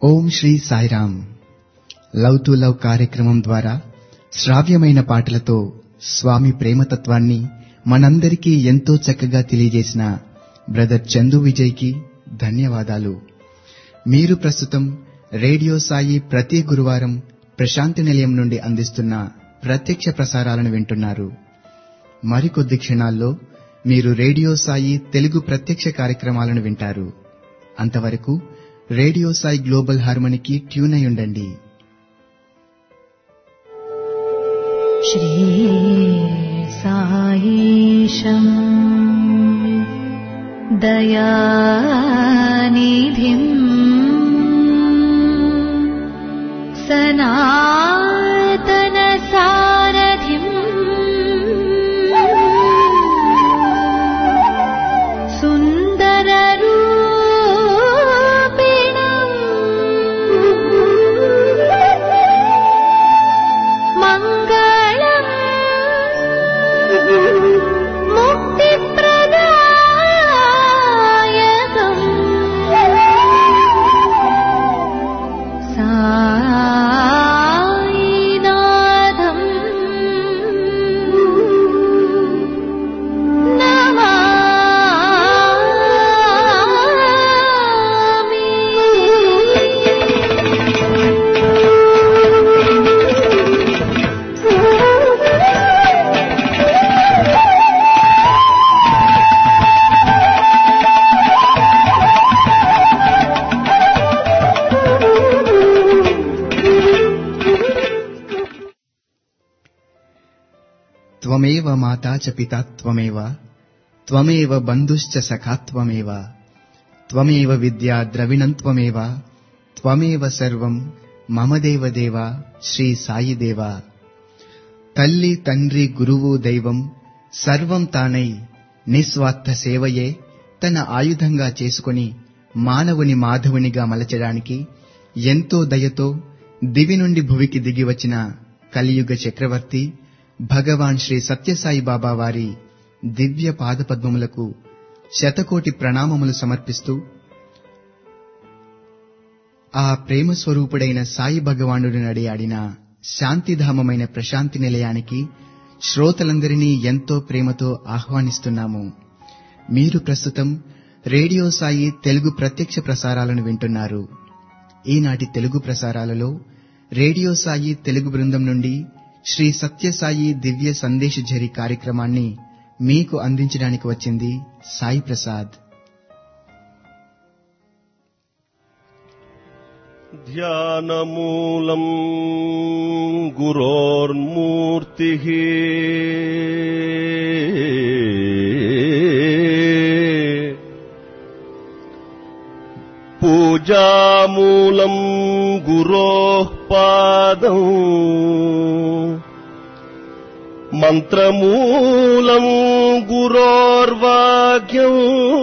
Om Sri Sairam love to love కార్యక్రమం ద్వారా శ్రావ్యమైన పాటలతో స్వామి ప్రేమతత్వాన్ని మనందరికీ ఎంతో చక్కగా తెలియజేసిన బ్రదర్ చందు విజయ్కి ధన్యవాదాలు మీరు ప్రస్తుతం రేడియో సాయి ప్రతి గురువారం ప్రశాంతి నిలయం నుండి అందిస్తున్న ప్రత్యక్ష ప్రసారాలను వింటున్నారు మరికొద్ది క్షణాల్లో మీరు రేడియో సాయి తెలుగు ప్రత్యక్ష కార్యక్రమాలను వింటారు అంతవరకు రేడియో సాయి గ్లోబల్ హార్మనీకి ట్యూన్ అయి ఉండండి श्रीसायीशम् दयानिधिम् सनातनसारथिम् सुन्दररूपिणम् मङ्गलम् मुक्तिप्रदायकम् सायिनाथम् త్వమేవ మాతా చ పితా త్వమేవ త్వమేవ బంధుశ్చ సఖా త్వమేవ త్వమేవ విద్యా ద్రవిణం త్వమేవ త్వమేవ సర్వం మమ దేవ దేవ శ్రీ సాయి దేవ తల్లి తండ్రి గురువు దైవం సర్వం తానై నిస్వార్థ సేవయే తన ఆయుధంగా చేసుకొని మానవుని మాధవునిగా మలచడానికి ఎంతో దయతో దివి నుండి భువికి దిగి వచ్చిన కలియుగ చక్రవర్తి భగవాన్ శ్రీ సత్యసాయి బాబా వారి దివ్య పాదపద్మములకు శతకోటి ప్రణామములు సమర్పిస్తూ ఆ ప్రేమ స్వరూపుడైన సాయి భగవానుడు నడియాడిన శాంతిధామమైన ప్రశాంతి నిలయానికి శ్రోతలందరినీ ఎంతో ప్రేమతో ఆహ్వానిస్తున్నాము మీరు ప్రస్తుతం రేడియో సాయి తెలుగు ప్రత్యక్ష ప్రసారాలను వింటున్నారు ఈనాటి తెలుగు ప్రసారాలలో రేడియో సాయి తెలుగు బృందం నుండి శ్రీ సత్యసాయి దివ్య సందేశ ఝరి కార్యక్రమాన్ని మీకు అందించడానికి వచ్చింది సాయి ప్రసాద్ ధ్యానమూలం గురోర్మూర్తి పూజామూలం గురో పాదం మంత్రమూలం గురోర్వాక్యం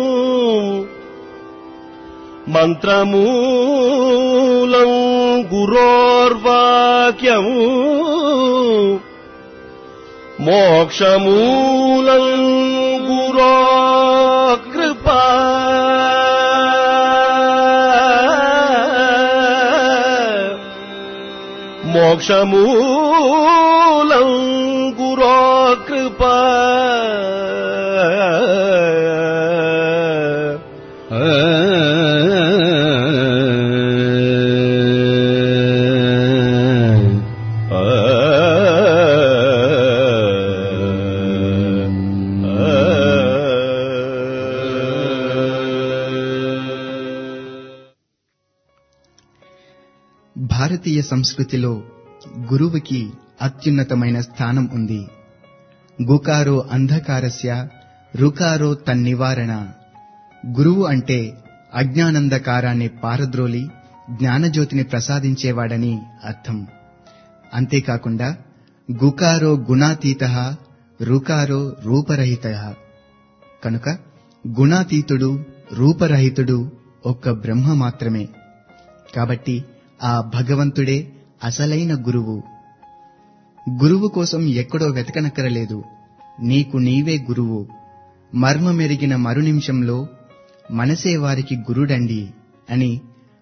మంత్రమూలం గురోర్వాక్యం మోక్షమూలం గురో కృపా మోక్షమూలం గురో కృపా భారతీయ సంస్కృతిలో గురువుకి అత్యున్నతమైన స్థానం ఉంది గుకారో అంధకారస్య రుకారో తన్నివారణ గురువు అంటే అజ్ఞానందకారాన్ని పారద్రోలి జ్ఞానజ్యోతిని ప్రసాదించేవాడని అర్థం అంతేకాకుండా గుకారో గుణాతీత రుకారో రూపరహిత కనుక గుణాతీతుడు రూపరహితుడు ఒక్క బ్రహ్మ మాత్రమే కాబట్టి ఆ భగవంతుడే అసలైన గురువు గురువు కోసం ఎక్కడో వెతకనక్కరలేదు నీకు నీవే గురువు మర్మమెరిగిన మరు నిమిషంలో మనసే వారికి గురుడండి అని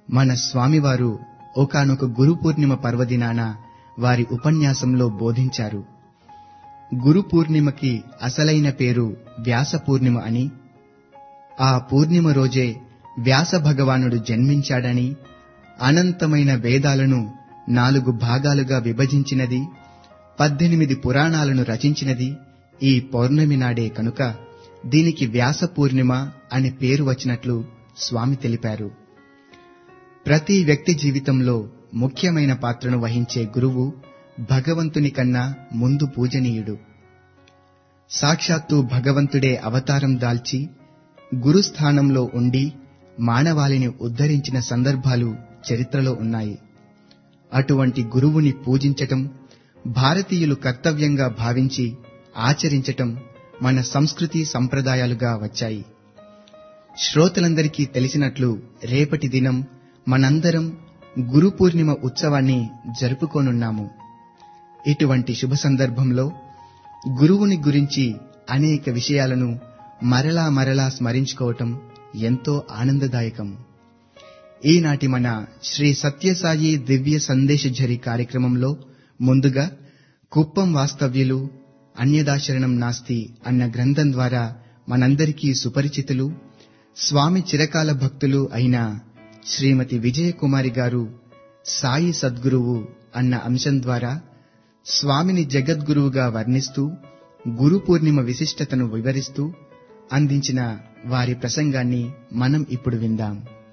మన స్వామివారు ఒకానొక గురు పూర్ణిమ పర్వదినాన వారి ఉపన్యాసంలో బోధించారు గురు పూర్ణిమకి అసలైన పేరు వ్యాస పూర్ణిమ అని ఆ పూర్ణిమ రోజే వ్యాస భగవానుడు జన్మించాడని అనంతమైన వేదాలను నాలుగు భాగాలుగా విభజించినది పద్దెనిమిది పురాణాలను రచించినది ఈ పౌర్ణమి నాడే కనుక దీనికి వ్యాస పూర్ణిమ అని పేరు వచ్చినట్లు స్వామి తెలిపారు ప్రతి వ్యక్తి జీవితంలో ముఖ్యమైన పాత్రను వహించే గురువు భగవంతుని కన్నా ముందు పూజనీయుడు సాక్షాత్తు భగవంతుడే అవతారం దాల్చి గురుస్థానంలో ఉండి మానవాళిని ఉద్ధరించిన సందర్భాలు చరిత్రలో ఉన్నాయి అటువంటి గురువుని పూజించటం భారతీయులు కర్తవ్యంగా భావించి ఆచరించటం మన సంస్కృతి సంప్రదాయాలుగా వచ్చాయి శ్రోతలందరికీ తెలిసినట్లు రేపటి దినం మనందరం గురు పూర్ణిమ ఉత్సవాన్ని జరుపుకోనున్నాము ఇటువంటి శుభ సందర్భంలో గురువుని గురించి అనేక విషయాలను మరలా మరలా స్మరించుకోవటం ఎంతో ఆనందదాయకం ఈనాటి మన శ్రీ సత్యసాయి దివ్య సందేశఝరి కార్యక్రమంలో ముందుగా కుప్పం వాస్తవ్యులు అన్యదాశరణం నాస్తి అన్న గ్రంథం ద్వారా మనందరికీ సుపరిచితులు స్వామి చిరకాల భక్తులు అయిన శ్రీమతి విజయకుమారి గారు సాయి సద్గురువు అన్న అంశం ద్వారా స్వామిని జగద్గురువుగా వర్ణిస్తూ గురు పూర్ణిమ విశిష్టతను వివరిస్తూ అందించిన వారి ప్రసంగాన్ని మనం ఇప్పుడు విందాం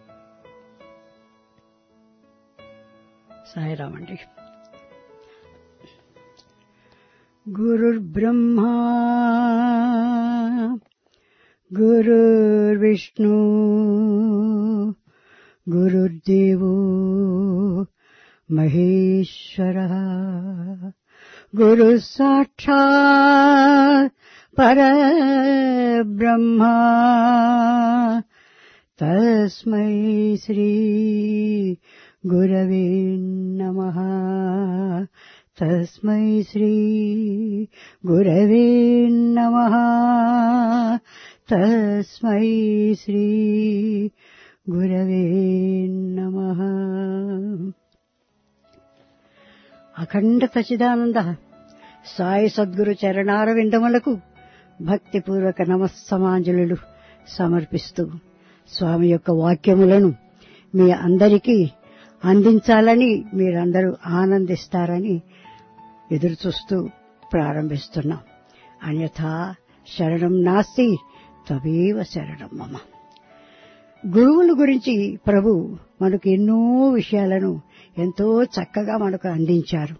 సాయిరామ్ అండి గురుర్బ్రహ్మా గురుర్విష్ణు గురుర్దేవో మహేశ్వర గురు సాక్షాత్ పరబ్రహ్మా తస్మై శ్రీ గురవే నమః తస్మై శ్రీ గురవే నమః తస్మై శ్రీ గురవే నమః అఖండ సచిదానంద సాయి సద్గురు చరణార విందములకు భక్తిపూర్వక నమస్సమాంజలు సమర్పిస్తూ స్వామి యొక్క వాక్యములను మీ అందరికీ అందించాలని మీరందరూ ఆనందిస్తారని ఎదురు చూస్తూ ప్రారంభిస్తున్నాం అన్యథా శరణం నాస్తి తవేవ శరణం మమ గురువుల గురించి ప్రభు మనకు ఎన్నో విషయాలను ఎంతో చక్కగా మనకు అందించారు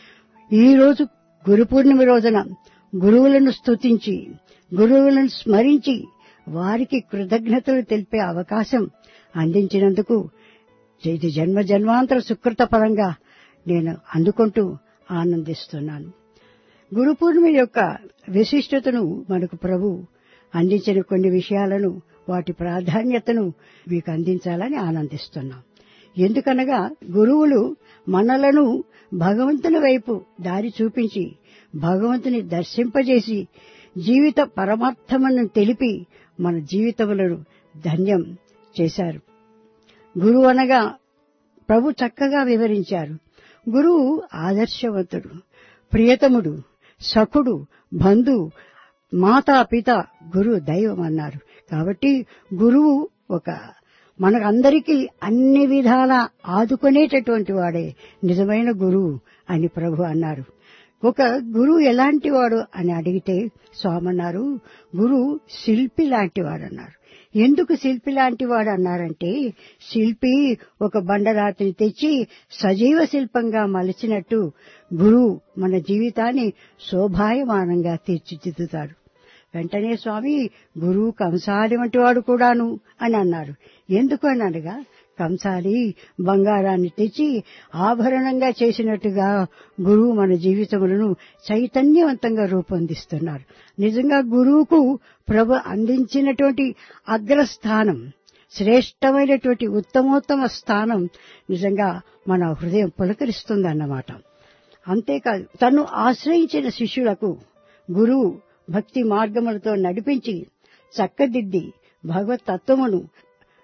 ఈ రోజు గురు పూర్ణిమ రోజున గురువులను స్తుతించి గురువులను స్మరించి వారికి కృతజ్ఞతలు తెలిపే అవకాశం అందించినందుకు ఇది జన్మ జన్మాంతర సుకృత పరంగా నేను అందుకుంటూ ఆనందిస్తున్నాను గురు పూర్ణిమ యొక్క విశిష్టతను మనకు ప్రభు అందించిన కొన్ని విషయాలను వాటి ప్రాధాన్యతను మీకు అందించాలని ఆనందిస్తున్నాం ఎందుకనగా గురువులు మనలను భగవంతుని వైపు దారి చూపించి భగవంతుని దర్శింపజేసి జీవిత పరమార్థమును తెలిపి మన జీవితములను ధన్యం చేశారు గురువు అనగా ప్రభు చక్కగా వివరించారు గురువు ఆదర్శవంతుడు ప్రియతముడు సఖుడు బంధు మాతా పిత గురు దైవం అన్నారు కాబట్టి గురువు ఒక మనకందరికీ అన్ని విధాల ఆదుకునేటటువంటి వాడే నిజమైన గురువు అని ప్రభు అన్నారు ఒక గురువు ఎలాంటి వాడు అని అడిగితే స్వామన్నారు గురువు శిల్పి లాంటి వాడు అన్నారు ఎందుకు శిల్పి లాంటి వాడు అన్నారంటే శిల్పి ఒక బండరాతిని తెచ్చి సజీవ శిల్పంగా మలిచినట్టు గురువు మన జీవితాన్ని శోభాయమానంగా తీర్చిదిద్దుతాడు వెంటనే స్వామి గురువు కంసాలి వంటి వాడు కూడాను అని అన్నారు ఎందుకు అని అనగా కంసాలి బంగారాన్ని తెచ్చి ఆభరణంగా చేసినట్టుగా గురువు మన జీవితములను చైతన్యవంతంగా రూపొందిస్తున్నారు నిజంగా గురువుకు ప్రభు అందించినటువంటి అగ్రస్థానం శ్రేష్టమైనటువంటి ఉత్తమోత్తమ స్థానం నిజంగా మన హృదయం పులకరిస్తుందన్నమాట అంతేకాదు తను ఆశ్రయించిన శిష్యులకు గురువు భక్తి మార్గములతో నడిపించి చక్కదిద్ది భగవత్ తత్వమును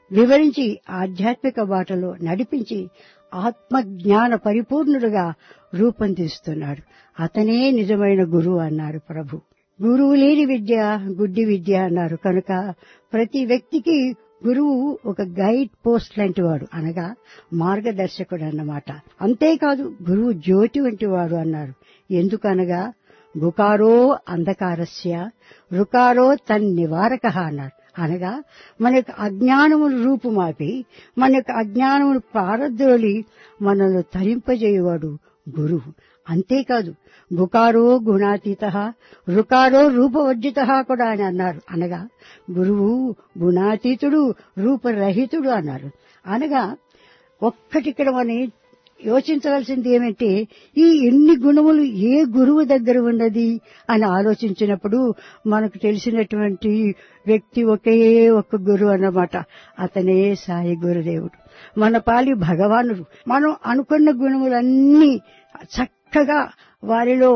వివరించి ఆధ్యాత్మిక బాటలో నడిపించి ఆత్మజ్ఞాన పరిపూర్ణుడుగా రూపొందిస్తున్నాడు అతనే నిజమైన గురువు అన్నారు ప్రభు గురువు లేని విద్య గుడ్డి విద్య అన్నారు కనుక ప్రతి వ్యక్తికి గురువు ఒక గైడ్ పోస్ట్ లాంటి వాడు అనగా మార్గదర్శకుడు అన్నమాట అంతేకాదు గురువు జ్యోతి వంటి వాడు అన్నారు ఎందుకనగా గుకారో అంధకారస్య రుకారో తన్ నివారక అన్నారు అనగా మన యొక్క అజ్ఞానమును రూపుమాపి మన యొక్క అజ్ఞానమును పారద్రోలి మనల్ని తరింపజేయవాడు గురువు అంతేకాదు గుకారో గుణాతీత రుకారో రూపవర్జిత కూడా అని అన్నారు అనగా గురువు గుణాతీతుడు రూపరహితుడు అన్నారు అనగా ఒక్కటిక్కడ మనం యోచించవలసింది ఏమంటే ఈ ఎన్ని గుణములు ఏ గురువు దగ్గర ఉన్నది అని ఆలోచించినప్పుడు మనకు తెలిసినటువంటి వ్యక్తి ఒకే ఒక్క గురువు అన్నమాట అతనే సాయి గురుదేవుడు మన పాలి భగవానుడు మనం అనుకున్న గుణములన్నీ చక్కగా వారిలో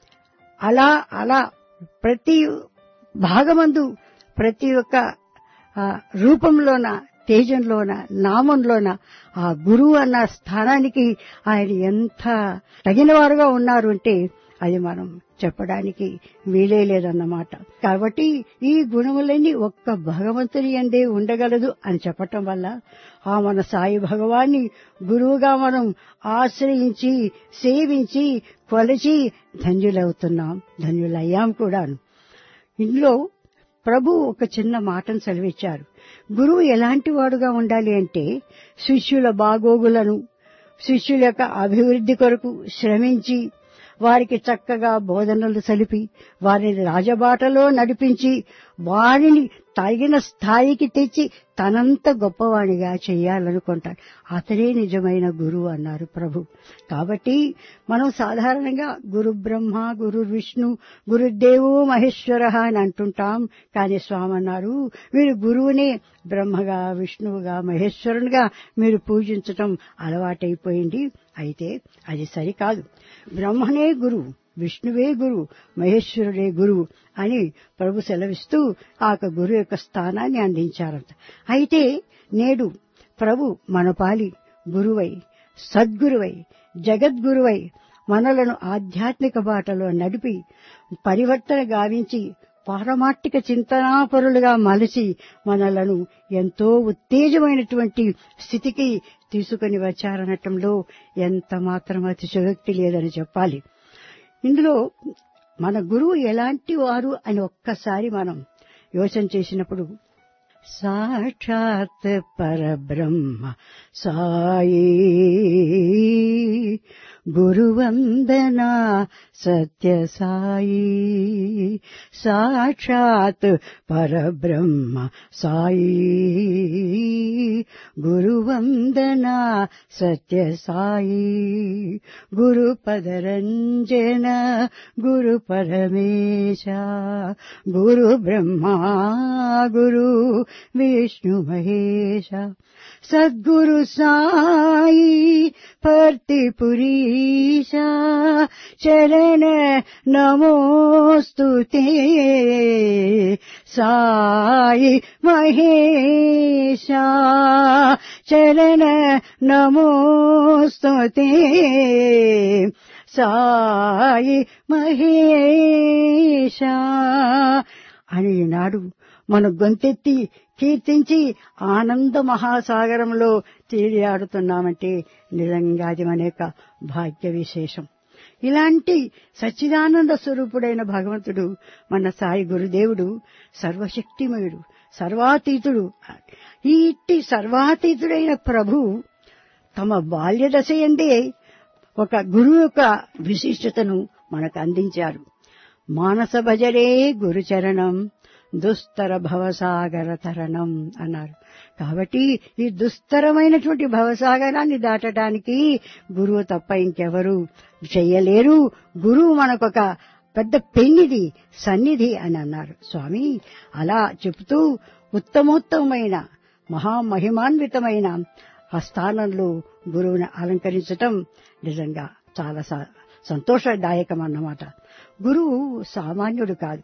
అలా అలా ప్రతి భాగమందు ప్రతి ఒక్క ఆ, రూపంలోన తేజంలోన నామంలోన ఆ గురువు అన్న స్థానానికి ఆయన ఎంత తగినవారుగా ఉన్నారు అంటే అది మనం చెప్పడానికి వీలే లేదన్నమాట కాబట్టి ఈ గుణములన్నీ ఒక్క భగవంతుని అందే ఉండగలదు అని చెప్పటం వల్ల ఆ మన సాయి భగవాన్ని గురువుగా మనం ఆశ్రయించి సేవించి కొలచి ధన్యులవుతున్నాం ధన్యులయ్యాం కూడాను ఇందులో ప్రభు ఒక చిన్న మాటను సెలవిచ్చారు గురువు ఎలాంటి వాడుగా ఉండాలి అంటే శిష్యుల బాగోగులను శిష్యుల యొక్క అభివృద్ధి కొరకు శ్రమించి వారికి చక్కగా బోధనలు సలిపి వారిని రాజబాటలో నడిపించి వారిని తగిన స్థాయికి తెచ్చి తనంత గొప్పవాణిగా చేయాలనుకుంటాడు అతనే నిజమైన గురువు అన్నారు ప్రభు కాబట్టి మనం సాధారణంగా గురు బ్రహ్మ గురు విష్ణు గురుదేవు మహేశ్వర అని అంటుంటాం కానీ స్వామి అన్నారు మీరు గురువునే బ్రహ్మగా విష్ణువుగా మహేశ్వరునిగా మీరు పూజించటం అలవాటైపోయింది అయితే అది సరికాదు బ్రహ్మనే గురువు విష్ణువే గురువు మహేశ్వరుడే గురువు అని ప్రభు సెలవిస్తూ ఆ యొక్క గురువు యొక్క స్థానాన్ని అందించారంట అయితే నేడు ప్రభు మనపాలి గురువై సద్గురువై జగద్గురువై మనలను ఆధ్యాత్మిక బాటలో నడిపి పరివర్తన గావించి పారమాట్టిక చింతనాపరులుగా మలచి మనలను ఎంతో ఉత్తేజమైనటువంటి స్థితికి తీసుకుని వచ్చారనటంలో ఎంత మాత్రం అతిశయోక్తి లేదని చెప్పాలి ఇందులో మన గురువు ఎలాంటి వారు అని ఒక్కసారి మనం యోచన చేసినప్పుడు సాక్షాత్ పరబ్రహ్మ సాయి గురువందనా సత్య సాయి సాక్షాత్ పరబ్రహ్మ సాయి గురువందనా సత్య సాయి గురు పదరంజన గురు పరమేశ గురు బ్రహ్మా గురు విష్ణు మహేశ సద్గురు సాయి పర్తిపురీశ చరణ నమోస్తుతే సాయి మహేశ చరణ నమోస్తుతే సాయి మహేశ అని నాడు మన గొంతెత్తి కీర్తించి ఆనంద మహాసాగరంలో తేలియాడుతున్నామంటే నిజంగా అది మన యొక్క భాగ్య విశేషం ఇలాంటి సచ్చిదానంద స్వరూపుడైన భగవంతుడు మన సాయి గురుదేవుడు సర్వశక్తిమయుడు సర్వాతీతుడు ఈ ఇట్టి సర్వాతీతుడైన ప్రభు తమ బాల్య దశ ఎందే ఒక గురువు యొక్క విశిష్టతను మనకు అందించారు మానస భజరే గురుచరణం దుస్తర భవసాగర తరణం అన్నారు కాబట్టి ఈ దుస్తరమైనటువంటి భవసాగరాన్ని దాటడానికి గురువు తప్ప ఇంకెవరు చెయ్యలేరు గురువు మనకొక పెద్ద పెన్నిది సన్నిధి అని అన్నారు స్వామి అలా చెబుతూ ఉత్తమోత్తమైన మహామహిమాన్వితమైన ఆ స్థానంలో గురువుని అలంకరించటం నిజంగా చాలా సంతోషదాయకం అన్నమాట గురువు సామాన్యుడు కాదు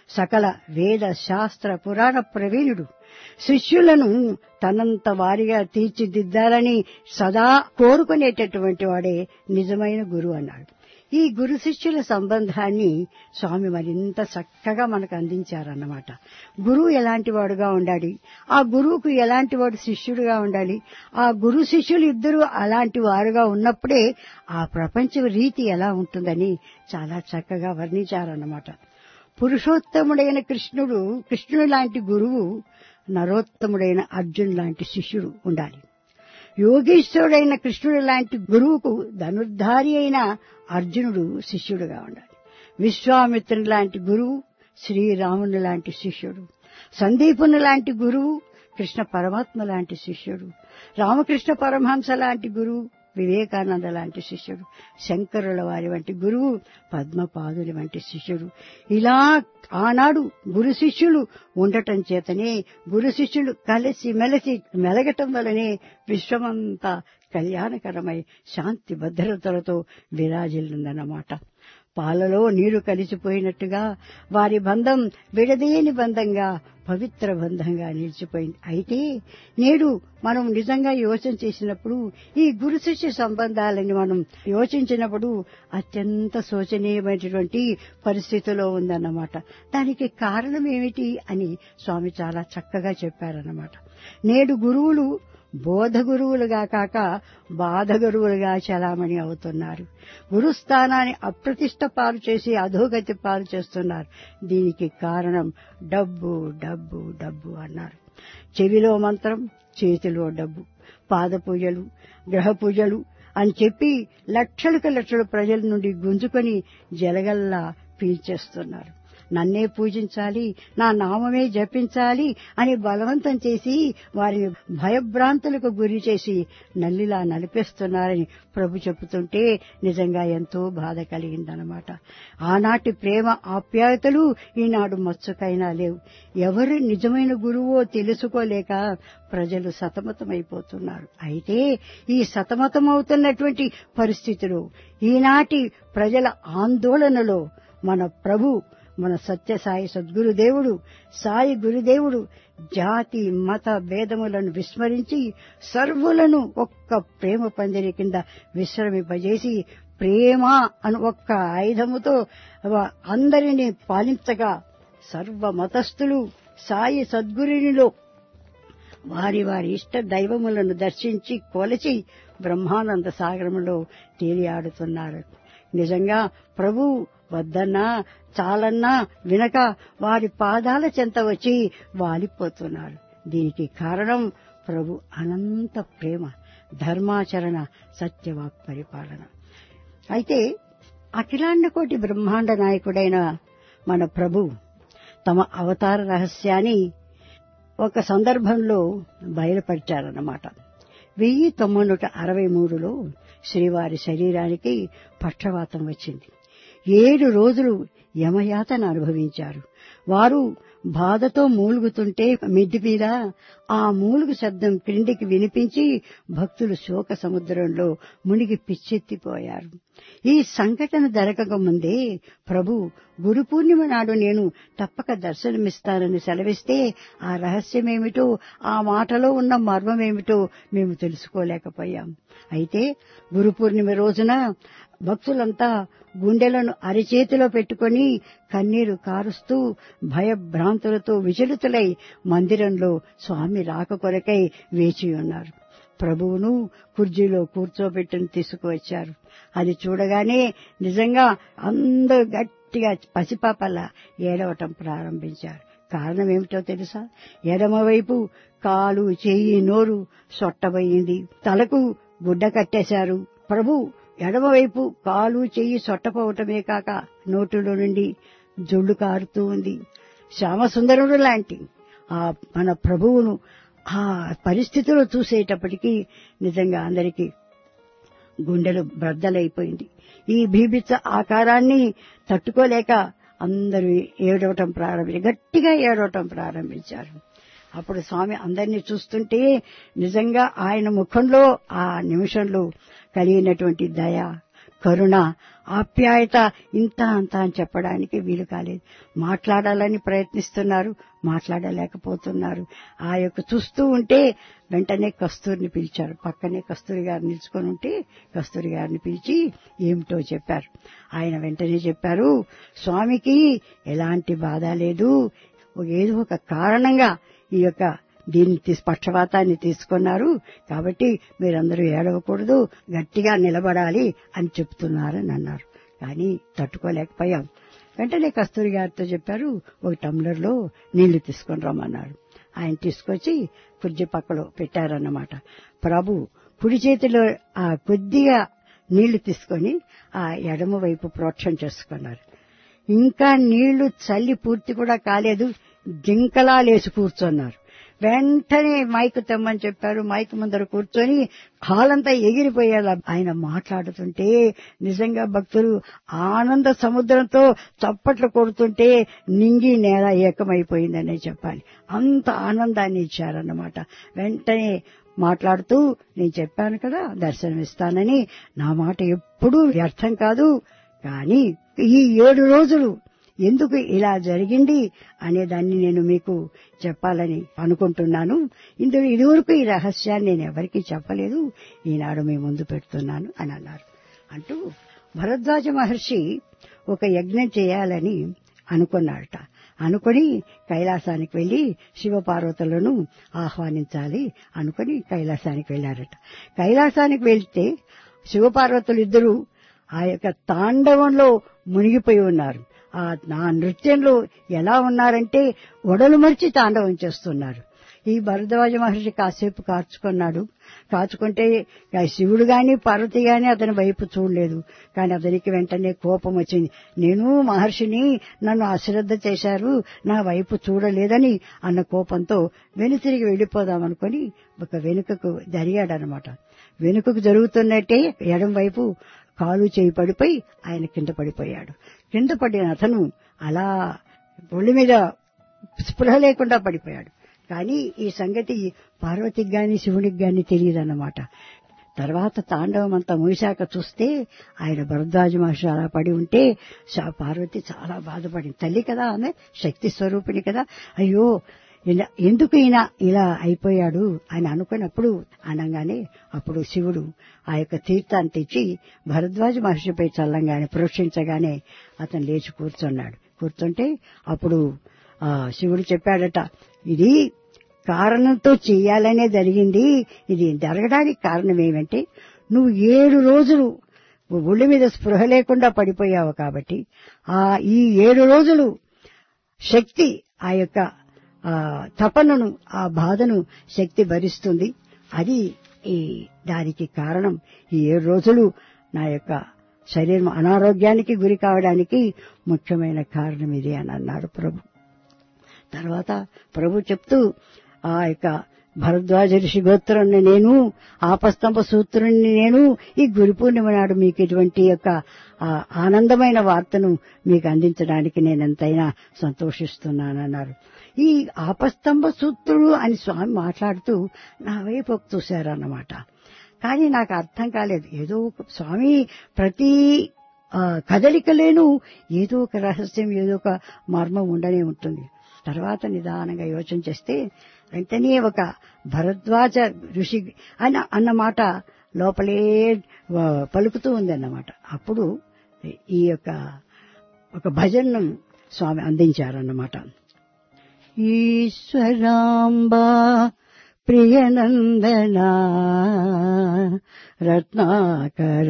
సకల వేద శాస్త్ర పురాణ ప్రవీణుడు శిష్యులను తనంత వారిగా తీర్చిదిద్దాలని సదా కోరుకునేటటువంటి వాడే నిజమైన గురువు అన్నాడు ఈ గురు శిష్యుల సంబంధాన్ని స్వామి మరింత చక్కగా మనకు అందించారన్నమాట గురువు ఎలాంటి వాడుగా ఉండాలి ఆ గురువుకు ఎలాంటి వాడు శిష్యుడుగా ఉండాలి ఆ గురు శిష్యులు ఇద్దరు అలాంటి వారుగా ఉన్నప్పుడే ఆ ప్రపంచ రీతి ఎలా ఉంటుందని చాలా చక్కగా వర్ణించారన్నమాట పురుషోత్తముడైన కృష్ణుడు కృష్ణుడు లాంటి గురువు నరోత్తముడైన అర్జున్ లాంటి శిష్యుడు ఉండాలి యోగేశ్వరుడైన కృష్ణుడు లాంటి గురువుకు ధనుర్ధారి అయిన అర్జునుడు శిష్యుడుగా ఉండాలి విశ్వామిత్రుని లాంటి గురువు శ్రీరాముని లాంటి శిష్యుడు సందీపుని లాంటి గురువు కృష్ణ పరమాత్మ లాంటి శిష్యుడు రామకృష్ణ పరమహంస లాంటి గురువు వివేకానంద లాంటి శిష్యుడు శంకరుల వారి వంటి గురువు పద్మపాదుని వంటి శిష్యుడు ఇలా ఆనాడు గురు శిష్యులు ఉండటం చేతనే గురు శిష్యులు కలిసి మెలిసి మెలగటం వలనే విశ్వమంతా కళ్యాణకరమై శాంతి భద్రతలతో విరాజిల్లుందన్నమాట పాలలో నీరు కలిసిపోయినట్టుగా వారి బంధం విడదీయని బంధంగా పవిత్ర బంధంగా నిలిచిపోయింది అయితే నేడు మనం నిజంగా యోచన చేసినప్పుడు ఈ గురు శిష్య సంబంధాలని మనం యోచించినప్పుడు అత్యంత శోచనీయమైనటువంటి పరిస్థితిలో ఉందన్నమాట దానికి కారణం ఏమిటి అని స్వామి చాలా చక్కగా చెప్పారన్నమాట నేడు గురువులు బోధ గురువులుగా కాక బాధ గురువులుగా చలామణి అవుతున్నారు గురుస్థానాన్ని అప్రతిష్ట పాలు చేసి అధోగతి పాలు చేస్తున్నారు దీనికి కారణం డబ్బు డబ్బు డబ్బు అన్నారు చెవిలో మంత్రం చేతిలో డబ్బు పాద పూజలు గ్రహ పూజలు అని చెప్పి లక్షలకు లక్షల ప్రజల నుండి గుంజుకొని జలగల్లా పీల్చేస్తున్నారు నన్నే పూజించాలి నా నామమే జపించాలి అని బలవంతం చేసి వారిని భయభ్రాంతులకు గురి చేసి నల్లిలా నలిపేస్తున్నారని ప్రభు చెబుతుంటే నిజంగా ఎంతో బాధ కలిగిందనమాట ఆనాటి ప్రేమ ఆప్యాయతలు ఈనాడు మచ్చుకైనా లేవు ఎవరు నిజమైన గురువో తెలుసుకోలేక ప్రజలు సతమతమైపోతున్నారు అయితే ఈ సతమతమవుతున్నటువంటి పరిస్థితులు ఈనాటి ప్రజల ఆందోళనలో మన ప్రభు మన సత్యసాయి సద్గురుదేవుడు సాయి గురుదేవుడు జాతి మత భేదములను విస్మరించి సర్వులను ఒక్క ప్రేమ పందిరి కింద విశ్రమింపజేసి ప్రేమ అని ఒక్క ఆయుధముతో అందరినీ పాలించగా సర్వ మతస్థులు సాయి సద్గురునిలో వారి వారి ఇష్ట దైవములను దర్శించి కొలచి బ్రహ్మానంద సాగరంలో తేలియాడుతున్నారు నిజంగా ప్రభు వద్దన్నా చాలన్నా వినక వారి పాదాల చెంత వచ్చి వాలిపోతున్నారు దీనికి కారణం ప్రభు అనంత ప్రేమ ధర్మాచరణ సత్యవాక్ పరిపాలన అయితే అఖిలాండ కోటి బ్రహ్మాండ నాయకుడైన మన ప్రభు తమ అవతార రహస్యాన్ని ఒక సందర్భంలో బయలుపరిచారన్నమాట వెయ్యి తొమ్మిది నూట అరవై మూడులో శ్రీవారి శరీరానికి పక్షవాతం వచ్చింది ఏడు రోజులు యమయాతన అనుభవించారు వారు బాధతో మూలుగుతుంటే మిద్ది మీద ఆ మూలుగు శబ్దం క్రిందికి వినిపించి భక్తులు శోక సముద్రంలో మునిగి పిచ్చెత్తిపోయారు ఈ సంఘటన జరగక ముందే ప్రభు గురు పూర్ణిమ నాడు నేను తప్పక దర్శనమిస్తానని సెలవిస్తే ఆ రహస్యమేమిటో ఆ మాటలో ఉన్న మర్మమేమిటో మేము తెలుసుకోలేకపోయాం అయితే గురు పూర్ణిమ రోజున భక్తులంతా గుండెలను అరిచేతిలో పెట్టుకుని కన్నీరు కారుస్తూ భయభ్రాంతులతో విచలితులై మందిరంలో స్వామి రాక కొరకై వేచి ఉన్నారు ప్రభువును కుర్జీలో కూర్చోబెట్టుని తీసుకువచ్చారు అది చూడగానే నిజంగా అందరూ గట్టిగా పసిపాపల్లా ఏడవటం ప్రారంభించారు కారణం ఏమిటో తెలుసా ఎడమవైపు కాలు చెయ్యి నోరు సొట్టబోయింది తలకు గుడ్డ కట్టేశారు ప్రభు ఎడమవైపు కాలు చెయ్యి సొట్టపోవటమే కాక నోటిలో నుండి జొల్లు కారుతూ ఉంది శ్యామసుందరుడు లాంటి ఆ మన ప్రభువును ఆ పరిస్థితిలో చూసేటప్పటికీ నిజంగా అందరికీ గుండెలు బ్రద్దలైపోయింది ఈ భీభిత్స ఆకారాన్ని తట్టుకోలేక అందరూ ఏడవటం ప్రారంభించారు గట్టిగా ఏడవటం ప్రారంభించారు అప్పుడు స్వామి అందరినీ చూస్తుంటే నిజంగా ఆయన ముఖంలో ఆ నిమిషంలో కలిగినటువంటి దయ కరుణ ఆప్యాయత ఇంత అంత అని చెప్పడానికి వీలు కాలేదు మాట్లాడాలని ప్రయత్నిస్తున్నారు మాట్లాడలేకపోతున్నారు ఆ యొక్క చూస్తూ ఉంటే వెంటనే కస్తూరిని పిలిచారు పక్కనే కస్తూరి గారు నిల్చుకొని ఉంటే కస్తూరి గారిని పిలిచి ఏమిటో చెప్పారు ఆయన వెంటనే చెప్పారు స్వామికి ఎలాంటి బాధ లేదు ఏదో ఒక కారణంగా ఈ యొక్క దీన్ని తీసు పక్షపాతాన్ని తీసుకున్నారు కాబట్టి మీరందరూ ఏడవకూడదు గట్టిగా నిలబడాలి అని చెప్తున్నారని అన్నారు కానీ తట్టుకోలేకపోయాం వెంటనే కస్తూరి గారితో చెప్పారు ఒక టంబ్లర్లో నీళ్లు తీసుకొని రమ్మన్నారు ఆయన తీసుకొచ్చి కుర్జీ పక్కలో పెట్టారన్నమాట ప్రభు కుడి చేతిలో ఆ కొద్దిగా నీళ్లు తీసుకొని ఆ ఎడమ వైపు ప్రోక్షణ చేసుకున్నారు ఇంకా నీళ్లు చల్లి పూర్తి కూడా కాలేదు జింకలా లేచి కూర్చున్నారు వెంటనే మైక్ తెమ్మని చెప్పారు మైక్ ముందర కూర్చొని హాలంతా ఎగిరిపోయేలా ఆయన మాట్లాడుతుంటే నిజంగా భక్తులు ఆనంద సముద్రంతో చప్పట్లు కొడుతుంటే నింగి నేల ఏకమైపోయిందనే చెప్పాలి అంత ఆనందాన్ని ఇచ్చారన్నమాట వెంటనే మాట్లాడుతూ నేను చెప్పాను కదా దర్శనమిస్తానని నా మాట ఎప్పుడూ వ్యర్థం కాదు కానీ ఈ ఏడు రోజులు ఎందుకు ఇలా జరిగింది అనే దాన్ని నేను మీకు చెప్పాలని అనుకుంటున్నాను ఇందులో ఇదివరకు ఈ రహస్యాన్ని నేను ఎవరికీ చెప్పలేదు ఈనాడు మీ ముందు పెడుతున్నాను అని అన్నారు అంటూ భరద్వాజ మహర్షి ఒక యజ్ఞం చేయాలని అనుకున్నాడట అనుకుని కైలాసానికి వెళ్లి శివపార్వతులను ఆహ్వానించాలి అనుకుని కైలాసానికి వెళ్లారట కైలాసానికి వెళ్తే శివపార్వతులు ఇద్దరు ఆ యొక్క తాండవంలో మునిగిపోయి ఉన్నారు ఆ నా నృత్యంలో ఎలా ఉన్నారంటే ఒడలు మరిచి తాండవం చేస్తున్నారు ఈ భరద్వాజ మహర్షి కాసేపు కాచుకున్నాడు కాచుకుంటే ఆ శివుడు గాని పార్వతి గాని అతని వైపు చూడలేదు కానీ అతనికి వెంటనే కోపం వచ్చింది నేను మహర్షిని నన్ను అశ్రద్ధ చేశారు నా వైపు చూడలేదని అన్న కోపంతో వెనుతిరిగి వెళ్లిపోదామనుకొని ఒక వెనుకకు జరిగాడనమాట వెనుకకు జరుగుతున్నట్టే ఎడం వైపు కాలు చేయి పడిపోయి ఆయన కింద పడిపోయాడు కింద పడిన అతను అలా ఒళ్ళు మీద స్పృహ లేకుండా పడిపోయాడు కానీ ఈ సంగతి పార్వతికి గాని శివునికి గాని తెలియదన్నమాట తర్వాత తాండవం అంతా ముగిశాక చూస్తే ఆయన భరద్వాజ మహర్షి అలా పడి ఉంటే శా- పార్వతి చాలా బాధపడింది తల్లి కదా ఆమె శక్తి స్వరూపిణి కదా అయ్యో ఇలా ఎందుకు ఈయన ఇలా అయిపోయాడు అని అనుకున్నప్పుడు అనగానే అప్పుడు శివుడు ఆ యొక్క తీర్థాన్ని తెచ్చి భరద్వాజ మహర్షిపై చల్లంగానే ప్రోక్షించగానే అతను లేచి కూర్చున్నాడు కూర్చుంటే అప్పుడు ఆ శివుడు చెప్పాడట ఇది కారణంతో చెయ్యాలనే జరిగింది ఇది జరగడానికి కారణం ఏమంటే నువ్వు ఏడు రోజులు ఒళ్ళు మీద స్పృహ లేకుండా పడిపోయావు కాబట్టి ఆ ఈ ఏడు రోజులు శక్తి ఆ యొక్క ఆ తపనను ఆ బాధను శక్తి భరిస్తుంది అది ఈ దానికి కారణం ఈ ఏడు రోజులు నా యొక్క శరీరం అనారోగ్యానికి గురి కావడానికి ముఖ్యమైన కారణం ఇది అని అన్నారు ప్రభు తర్వాత ప్రభు చెప్తూ ఆ యొక్క భరద్వాజ ఋషి గోత్రుని నేను ఆపస్తంభ సూత్రుని నేను ఈ గురు పూర్ణిమ నాడు మీకు ఇటువంటి యొక్క ఆ ఆనందమైన వార్తను మీకు అందించడానికి నేను ఎంతైనా సంతోషిస్తున్నానన్నారు ఈ ఆపస్తంభ సూత్రుడు అని స్వామి మాట్లాడుతూ నా వైపు ఒక చూశారన్నమాట కానీ నాకు అర్థం కాలేదు ఏదో ఒక స్వామి ప్రతి ఆ, కదలికలేను ఏదో ఒక రహస్యం ఏదో ఒక మర్మం ఉండనే ఉంటుంది తర్వాత నిదానంగా యోచన చేస్తే వెంటనే ఒక భరద్వాజ ఋషి అని అన్నమాట లోపలే ఆ, పలుకుతూ ఉంది అన్నమాట అప్పుడు ఈ యొక్క ఒక భజన్ను స్వామి అందించారన్నమాట ఈశ్వరాంబా ప్రియనందనా రత్నాకర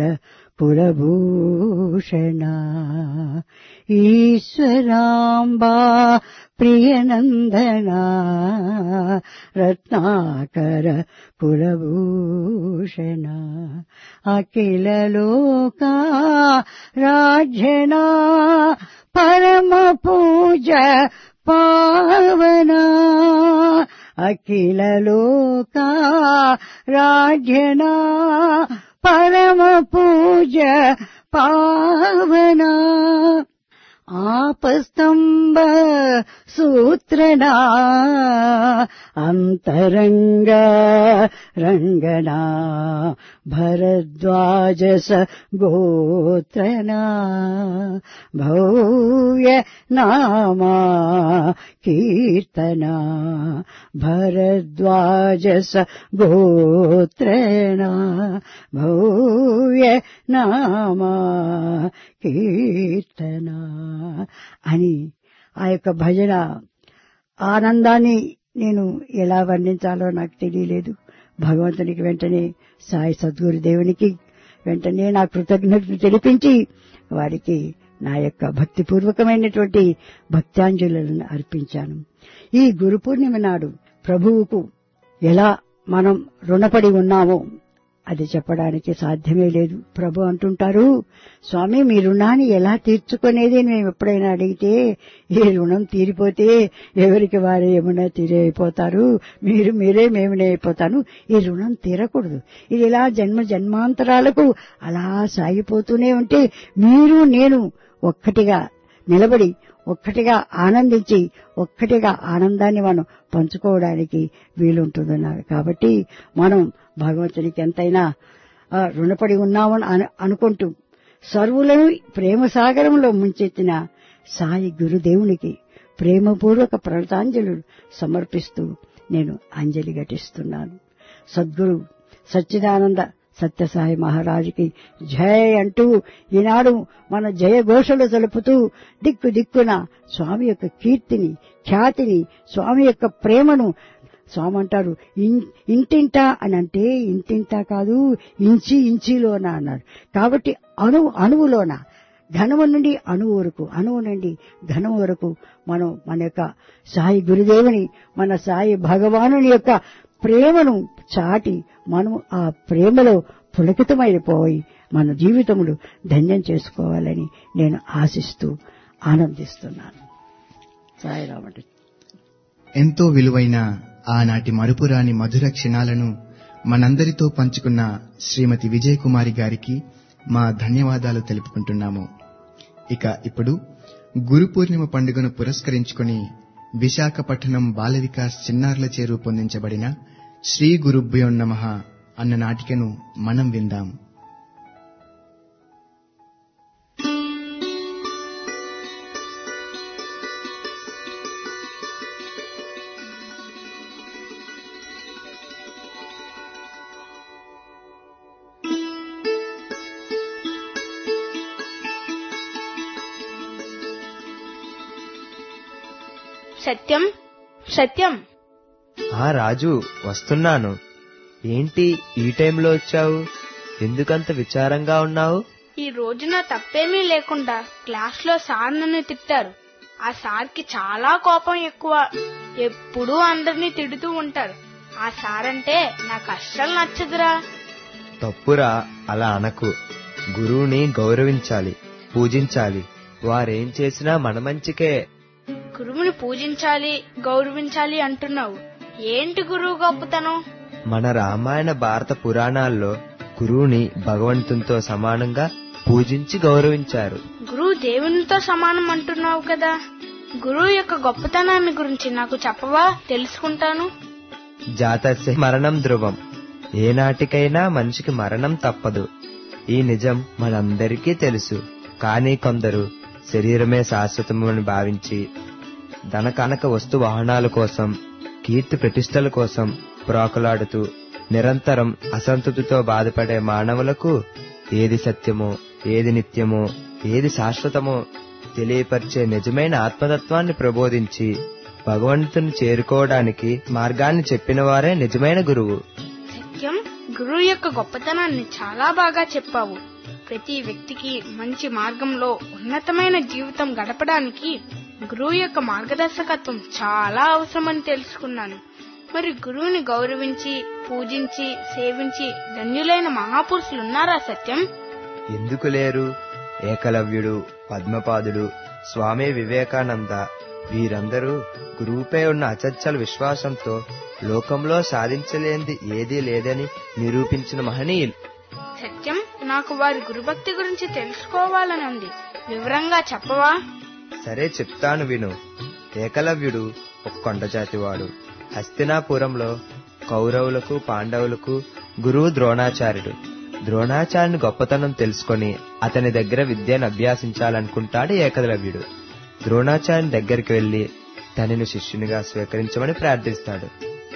కులభూషణ ఈశ్వరాంబా ప్రియనందనా రత్నాకర కులభూషణ అఖిల లోకా రాజ్యనా పరమ పూజ పావనా అఖిల లోకా రాజ్యనా పరమ పూజ పావనా ఆపస్తంభ సూత్రనా అంతరంగ రంగనా భరద్వాజస గోత్రనా భవ్య నామా కీర్తనా భరద్వాజస గోత్రనా భవ్య నామా కీర్తనా అని ఆ యొక్క భజన ఆనందాన్ని నేను ఎలా వర్ణించాలో నాకు తెలియలేదు భగవంతునికి వెంటనే సాయి సద్గురు దేవునికి వెంటనే నా కృతజ్ఞతలు తెలిపించి వారికి నా యొక్క భక్తిపూర్వకమైనటువంటి భక్త్యాంజలులను అర్పించాను ఈ గురు పూర్ణిమ నాడు ప్రభువుకు ఎలా మనం రుణపడి ఉన్నామో అది చెప్పడానికి సాధ్యమే లేదు ప్రభు అంటుంటారు స్వామి మీ రుణాన్ని ఎలా తీర్చుకునేది అని మేము ఎప్పుడైనా అడిగితే ఈ రుణం తీరిపోతే ఎవరికి వారే ఏమైనా తీరే అయిపోతారు మీరు మీరే మేమునే అయిపోతాను ఈ రుణం తీరకూడదు ఇది ఇలా జన్మ జన్మాంతరాలకు అలా సాగిపోతూనే ఉంటే మీరు నేను ఒక్కటిగా నిలబడి ఒక్కటిగా ఆనందించి ఒక్కటిగా ఆనందాన్ని మనం పంచుకోవడానికి వీలుంటుందన్నారు కాబట్టి మనం భగవంతునికి ఎంతైనా ఆ, రుణపడి ఉన్నామని అను- అనుకుంటూ సర్వులను ప్రేమ సాగరంలో ముంచెత్తిన సాయి గురుదేవునికి ప్రేమపూర్వక ప్రణతాంజలు సమర్పిస్తూ నేను అంజలి ఘటిస్తున్నాను సద్గురు సచ్చిదానంద సత్యసాయి మహారాజుకి జయ అంటూ ఈనాడు మన జయ ఘోషలు తెలుపుతూ దిక్కు దిక్కున స్వామి యొక్క కీర్తిని ఖ్యాతిని స్వామి యొక్క ప్రేమను స్వామి అంటారు "ఇన్- ఇంటింటా అని అంటే ఇంటింటా కాదు ఇంచి ఇంచిలోన అన్నాడు కాబట్టి అణువు అణువులోన ఘనము నుండి అణువు వరకు అణువు నుండి ఘనము వరకు మనం మన యొక్క సాయి గురుదేవుని మన సాయి భగవానుని యొక్క ప్రేమను చాటి మనం ఆ ప్రేమలో పులకితమైపోయి మన జీవితములు ధన్యం చేసుకోవాలని నేను ఆశిస్తూ ఆనందిస్తున్నాను సాయిరామంటే ఎంతో విలువైన ఆనాటి మరుపురాని మధుర క్షణాలను మనందరితో పంచుకున్న శ్రీమతి విజయకుమారి గారికి మా ధన్యవాదాలు తెలుపుకుంటున్నాము ఇక ఇప్పుడు గురు పూర్ణిమ పండుగను పురస్కరించుకుని విశాఖపట్నం బాల వికాస్ చిన్నారులచే రూపొందించబడిన శ్రీ గురుభ్యో నమః అన్న నాటికను మనం విందాం సత్యం సత్యం ఆ రాజు వస్తున్నాను ఏంటి ఈ టైంలో వచ్చావు ఎందుకంత విచారంగా ఉన్నావు ఈ రోజున తప్పేమీ లేకుండా క్లాస్లో సార్ నన్ను తిట్టారు ఆ సార్కి చాలా కోపం ఎక్కువ ఎప్పుడూ అందరినీ తిడుతూ ఉంటారు ఆ సార్ అంటే నాకు అస్సలు నచ్చదురా తప్పురా అలా అనకు గురువుని గౌరవించాలి పూజించాలి వారేం చేసినా మన మంచికే గురువుని పూజించాలి గౌరవించాలి అంటున్నావు ఏంటి గురువు గొప్పతనం మన రామాయణ భారత పురాణాల్లో గురువుని భగవంతునితో సమానంగా పూజించి గౌరవించారు గురువు దేవునితో సమానం అంటున్నావు కదా గురువు యొక్క గొప్పతనాన్ని గురించి నాకు చెప్పవా తెలుసుకుంటాను జాతస్య మరణం ధ్రువం ఏనాటికైనా మనిషికి మరణం తప్పదు ఈ నిజం మనందరికీ తెలుసు కానీ కొందరు శరీరమే శాశ్వతమని భావించి ధన కనక వస్తు వాహనాల కోసం కీర్తి ప్రతిష్టల కోసం ప్రోకలాడుతూ నిరంతరం అసంతృప్తితో బాధపడే మానవులకు ఏది సత్యమో ఏది నిత్యమో ఏది శాశ్వతమో తెలియపరిచే నిజమైన ఆత్మతత్వాన్ని ప్రబోధించి భగవంతుని చేరుకోవడానికి మార్గాన్ని చెప్పిన వారే నిజమైన గురువు సత్యం గురువు యొక్క గొప్పతనాన్ని చాలా బాగా చెప్పావు ప్రతి వ్యక్తికి మంచి మార్గంలో ఉన్నతమైన జీవితం గడపడానికి గురువు యొక్క మార్గదర్శకత్వం చాలా అవసరమని తెలుసుకున్నాను మరి గురువుని గౌరవించి పూజించి సేవించి ధన్యులైన మహాపురుషులు ఉన్నారా సత్యం ఎందుకు లేరు ఏకలవ్యుడు పద్మపాదుడు స్వామి వివేకానంద వీరందరూ గురువుపై ఉన్న అచంచల విశ్వాసంతో లోకంలో సాధించలేనిది ఏదీ లేదని నిరూపించిన మహనీయులు సత్యం నాకు వారి గురుభక్తి గురించి తెలుసుకోవాలని ఉంది వివరంగా చెప్పవా సరే చెప్తాను విను ఏకలవ్యుడు ఒక కొండజాతివాడు హస్తినాపురంలో కౌరవులకు పాండవులకు గురువు ద్రోణాచార్యుడు ద్రోణాచార్యుని గొప్పతనం తెలుసుకొని అతని దగ్గర విద్యను అభ్యాసించాలనుకుంటాడు ఏకలవ్యుడు ద్రోణాచార్యుని దగ్గరికి వెళ్లి తనని శిష్యునిగా స్వీకరించమని ప్రార్థిస్తాడు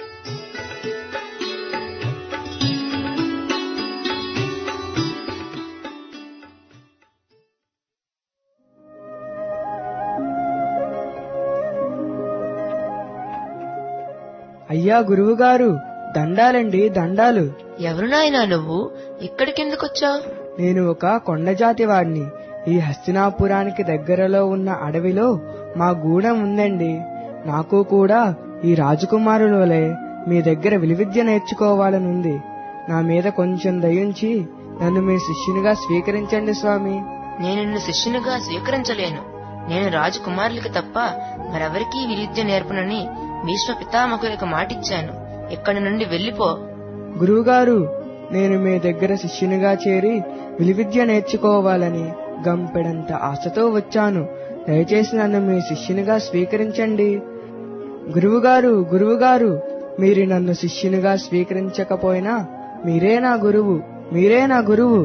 అయ్యా గురువుగారు దండాలండి దండాలు ఎవరు నాయనా నువ్వు ఇక్కడికెందుకొచ్చావు నేను ఒక కొండజాతి వాడిని ఈ హస్తినాపురానికి దగ్గరలో ఉన్న అడవిలో మా గూడెం ఉందండి నాకు కూడా ఈ రాజకుమారుల వలె మీ దగ్గర విలువిద్య నేర్చుకోవాలనుంది నా మీద కొంచెం దయించి నన్ను మీ శిష్యునిగా స్వీకరించండి స్వామి నేను నిన్ను శిష్యునిగా స్వీకరించలేను నేను రాజకుమారులకి తప్ప మరెవరికీ విలువిద్య నేర్పనని భీష్మ పితామహులకు మాటిచ్చాను ఇక్కడి నుండి వెళ్ళిపో గురువుగారు నేను మీ దగ్గర శిష్యునిగా చేరి విలువిద్య నేర్చుకోవాలని గంపెడంత ఆశతో వచ్చాను దయచేసి నన్ను మీ శిష్యునిగా స్వీకరించండి గురువుగారు గురువుగారు మీరు నన్ను శిష్యునిగా స్వీకరించకపోయినా మీరే నా గురువు మీరే నా గురువు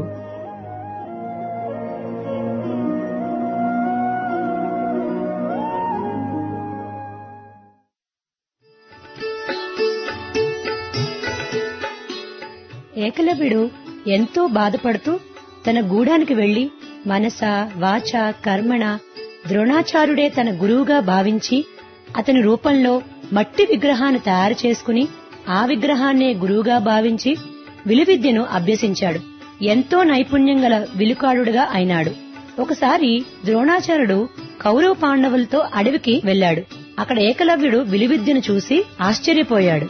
ఏకలవ్యుడు ఎంతో బాధపడుతూ తన గూడానికి వెళ్లి మనస వాచ కర్మణ ద్రోణాచార్యుడే తన గురువుగా భావించి అతని రూపంలో మట్టి విగ్రహాన్ని తయారు చేసుకుని ఆ విగ్రహాన్నే గురువుగా భావించి విలువిద్యను అభ్యసించాడు ఎంతో నైపుణ్యం గల విలుకాడుగా అయినాడు ఒకసారి ద్రోణాచార్యుడు కౌరవ పాండవులతో అడవికి వెళ్లాడు అక్కడ ఏకలవ్యుడు విలువిద్యను చూసి ఆశ్చర్యపోయాడు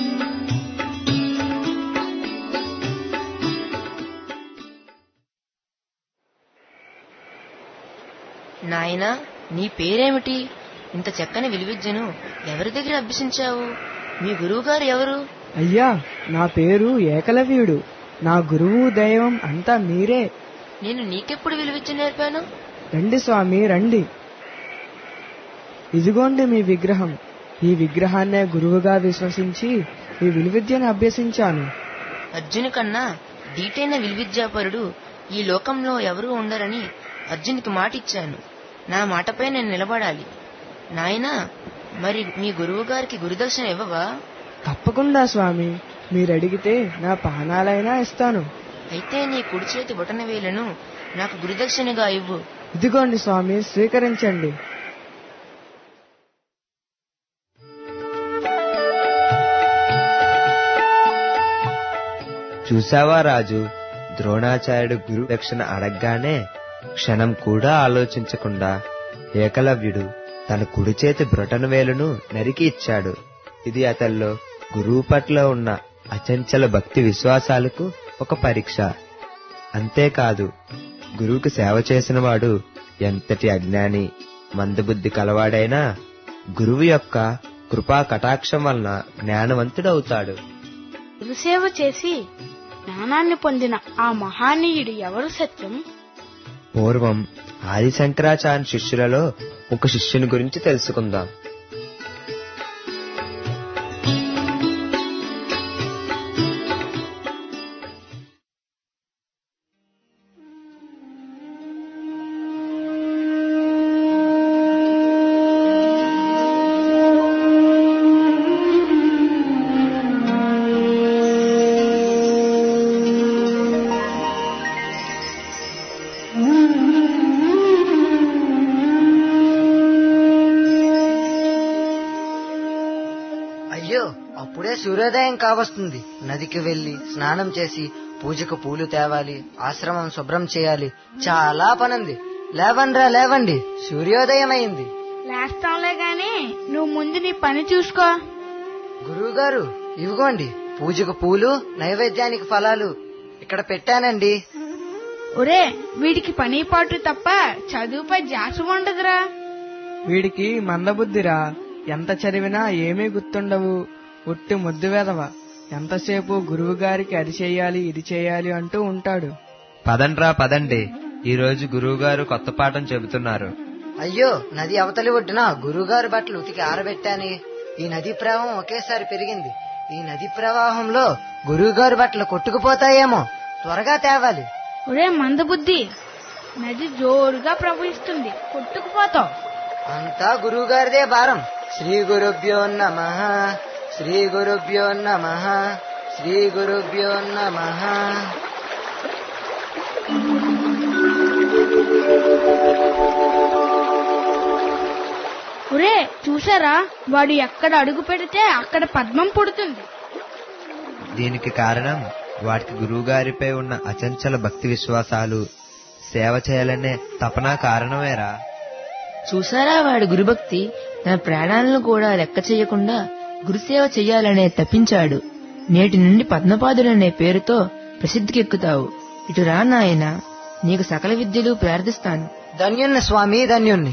నాయనా నీ పేరేమిటి ఇంత చక్కని విలువిద్యను ఎవరి దగ్గర అభ్యసించావు మీ గురువుగారు ఎవరు అయ్యా నా పేరు ఏకలవ్యుడు నా గురువు దైవం అంతా మీరే నేను నీకెప్పుడు విలువిద్య నేర్పాను రండి స్వామి రండి ఇదిగోండి మీ విగ్రహం ఈ విగ్రహాన్నే గురువుగా విశ్వసించి ఈ విలువిద్యను అభ్యసించాను అర్జుని కన్నా దీటైన విలువిద్యాపరుడు ఈ లోకంలో ఎవరూ ఉండరని అర్జునికి మాటిచ్చాను నా మాటపై నేను నిలబడాలి నాయనా మరి మీ గురువు గారికి గురుదక్షిణ ఇవ్వవా తప్పకుండా స్వామి మీరడిగితే నా పానాలైనా ఇస్తాను అయితే నీ కుడి చేతి బొటన వేలను నాకు గురుదక్షిణగా ఇవ్వు ఇదిగోండి స్వామి స్వీకరించండి చూసావా రాజు ద్రోణాచార్యుడు గురు దక్షిణ అడగగానే క్షణం కూడా ఆలోచించకుండా ఏకలవ్యుడు తన కుడి చేతి బ్రొటన వేలును నరికి ఇచ్చాడు ఇది అతల్లో గురువు పట్ల ఉన్న అచంచల భక్తి విశ్వాసాలకు ఒక పరీక్ష అంతేకాదు గురువుకు సేవ చేసిన వాడు ఎంతటి అజ్ఞాని మందబుద్ధి కలవాడైనా గురువు యొక్క కృపా కటాక్షం వలన జ్ఞానవంతుడవుతాడు గురుసేవ చేసి జ్ఞానాన్ని పొందిన ఆ మహానీయుడు ఎవరు సత్యం పూర్వం ఆది శంకరాచార్య శిష్యులలో ఒక శిష్యుని గురించి తెలుసుకుందాం అయ్యో అప్పుడే సూర్యోదయం కావస్తుంది నదికి వెళ్లి స్నానం చేసి పూజకు పూలు తేవాలి ఆశ్రమం శుభ్రం చేయాలి చాలా పనుంది లేవండ్రా లేవండి సూర్యోదయం అయింది లేస్తాంలే గాని నువ్వు ముందు నీ పని చూసుకో గురువుగారు ఇవిగోండి పూజకు పూలు నైవేద్యానికి ఫలాలు ఇక్కడ పెట్టానండి ఒరే వీడికి పని పాటు తప్ప చదువుపై జాసు ఉండదురా వీడికి మందబుద్ధిరా ఎంత చదివినా ఏమీ గుర్తుండవు ఒట్టి ముద్దు వేదవ ఎంతసేపు గురువు గారికి అది చెయ్యాలి ఇది చెయ్యాలి అంటూ ఉంటాడు పదండ్రా పదండి ఈ రోజు గురువుగారు కొత్త పాఠం చెబుతున్నారు అయ్యో నది అవతలి ఒడ్డున గురువుగారి బట్టలు ఉతికి ఆరబెట్టాని ఈ నది ప్రవాహం ఒకేసారి పెరిగింది ఈ నది ప్రవాహంలో గురువుగారి బట్టలు కొట్టుకుపోతాయేమో త్వరగా తేవాలి ఒరే మందబుద్ధి నది జోరుగా ప్రవహిస్తుంది కొట్టుకుపోతావు అంతా గురువుగారిదే భారం శ్రీ గురుభ్యో నమ శ్రీ గురుభ్యో నమ శ్రీ గురుభ్యో నమ ఒరే చూసారా వాడు ఎక్కడ అడుగు పెడితే అక్కడ పద్మం పుడుతుంది దీనికి కారణం వాటికి గురువుగారిపై ఉన్న అచంచల భక్తి విశ్వాసాలు సేవ చేయాలనే తపన కారణమేరా చూసారా వాడి గురుభక్తి తన ప్రాణాలను కూడా లెక్క చేయకుండా గురుసేవ చెయ్యాలనే తప్పించాడు నేటి నుండి పద్మపాదుడనే పేరుతో ప్రసిద్ధికెక్కుతావు ఇటు రా నాయనా నీకు సకల విద్యలు ప్రార్థిస్తాను ధన్యుణ్ణి స్వామి ధన్యుణ్ణి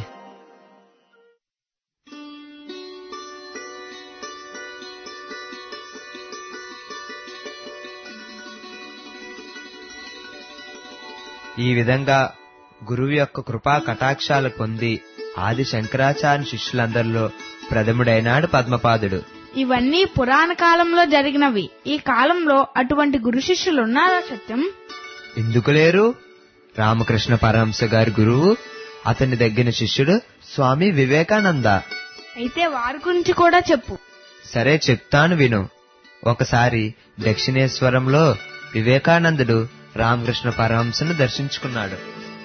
ఈ విధంగా గురువు యొక్క కృపా కటాక్షాలు పొంది ఆది శంకరాచార్య శిష్యులందరిలో ప్రథముడైనాడు పద్మపాదుడు ఇవన్నీ పురాణ కాలంలో జరిగినవి ఈ కాలంలో అటువంటి గురు శిష్యులు ఉన్నారా సత్యం ఎందుకు లేరు రామకృష్ణ పరమహంస గారి గురువు అతని దగ్గర శిష్యుడు స్వామి వివేకానంద అయితే వారి గురించి కూడా చెప్పు సరే చెప్తాను విను ఒకసారి దక్షిణేశ్వరంలో వివేకానందుడు రామకృష్ణ పరమహంసను దర్శించుకున్నాడు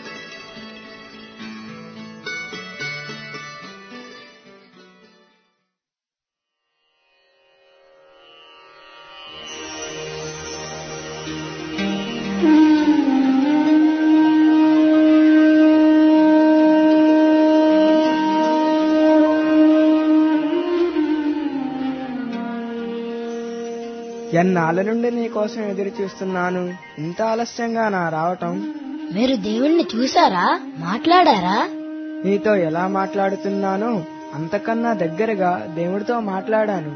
ఎన్నాళ్ళ నుండి నీ కోసం ఎదురు చూస్తున్నాను ఇంత ఆలస్యంగా నా రావటం మీరు దేవుణ్ణి చూసారా మాట్లాడారా నీతో ఎలా మాట్లాడుతున్నానో అంతకన్నా దగ్గరగా దేవుడితో మాట్లాడాను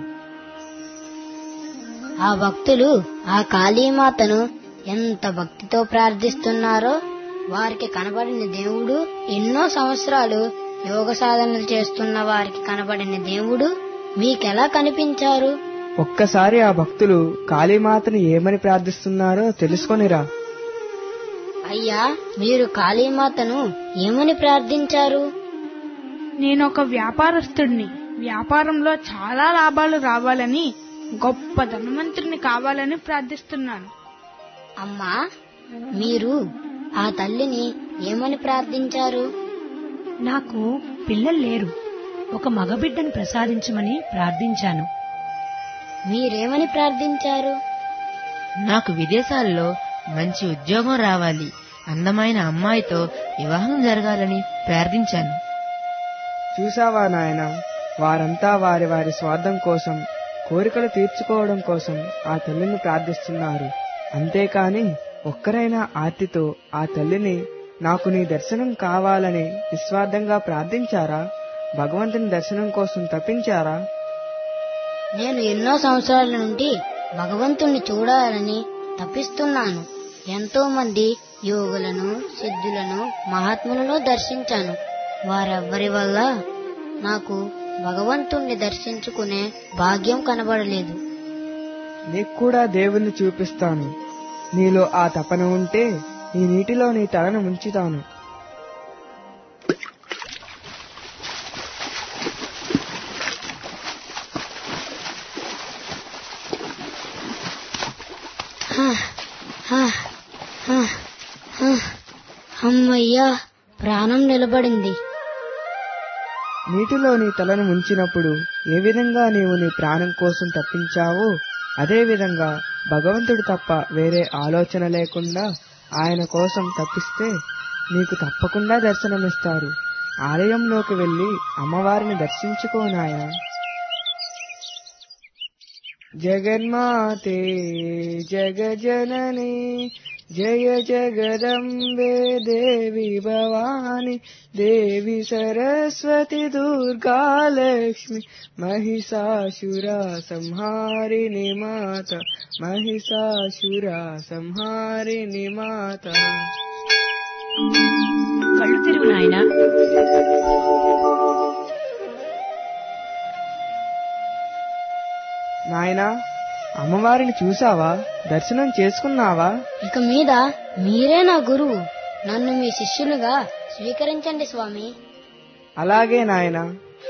ఆ భక్తులు ఆ కాళీమాతను ఎంత భక్తితో ప్రార్థిస్తున్నారో వారికి కనబడిన దేవుడు ఎన్నో సంవత్సరాలు యోగ సాధనలు చేస్తున్న వారికి కనబడిన దేవుడు మీకెలా కనిపించారు ఒక్కసారి ఆ భక్తులు కాళీమాతను ఏమని ప్రార్థిస్తున్నారో తెలుసుకొనిరా అయ్యా మీరు కాళీమాతను ఏమని ప్రార్థించారు నేను ఒక వ్యాపారస్తుడిని వ్యాపారంలో చాలా లాభాలు రావాలని గొప్ప ధనవంతుడిని కావాలని ప్రార్థిస్తున్నాను అమ్మా మీరు ఆ తల్లిని ఏమని ప్రార్థించారు నాకు పిల్లలు లేరు ఒక మగబిడ్డను ప్రసాదించమని ప్రార్థించాను మీరేమని ప్రార్థించారు నాకు విదేశాల్లో మంచి ఉద్యోగం రావాలి అందమైన అమ్మాయితో వివాహం జరగాలని ప్రార్థించాను చూసావా నాయన వారంతా వారి వారి స్వార్థం కోసం కోరికలు తీర్చుకోవడం కోసం ఆ తల్లిని ప్రార్థిస్తున్నారు అంతేకాని ఒక్కరైనా ఆర్తితో ఆ తల్లిని నాకు నీ దర్శనం కావాలని నిస్వార్థంగా ప్రార్థించారా భగవంతుని దర్శనం కోసం తప్పించారా నేను ఎన్నో సంవత్సరాల నుండి భగవంతుణ్ణి చూడాలని తప్పిస్తున్నాను ఎంతో మంది యోగులను సిద్ధులను మహాత్ములను దర్శించాను వారెవ్వరి వల్ల నాకు భగవంతుణ్ణి దర్శించుకునే భాగ్యం కనబడలేదు నీకు కూడా దేవుణ్ణి చూపిస్తాను నీలో ఆ తపన ఉంటే ఈ నీటిలో నీ తలను ముంచుతాను హ, హ, హ, హ. అమ్మయ్యా ప్రాణం నిలబడింది నీటిలో నీ తలను ముంచినప్పుడు ఏ విధంగా నీవు నీ ప్రాణం కోసం తప్పించావో అదే విధంగా భగవంతుడు తప్ప వేరే ఆలోచన లేకుండా ఆయన కోసం తప్పిస్తే నీకు తప్పకుండా దర్శనమిస్తారు ఆలయంలోకి వెళ్లి అమ్మవారిని దర్శించుకోనాయా జగన్మాతే జగజనని జయ జగదంబే దేవి భవాని దేవి సరస్వతి దుర్గా లక్ష్మి మహిషాసురా సంహారిణి మాత మహిషాసురా సంహారిణి మాత కళ్ళు తెరువు నాయనా నాయనా అమ్మవారిని చూసావా దర్శనం చేసుకున్నావా ఇక మీద మీరే నా గురువు నన్ను మీ శిష్యులుగా స్వీకరించండి స్వామి అలాగే నాయనా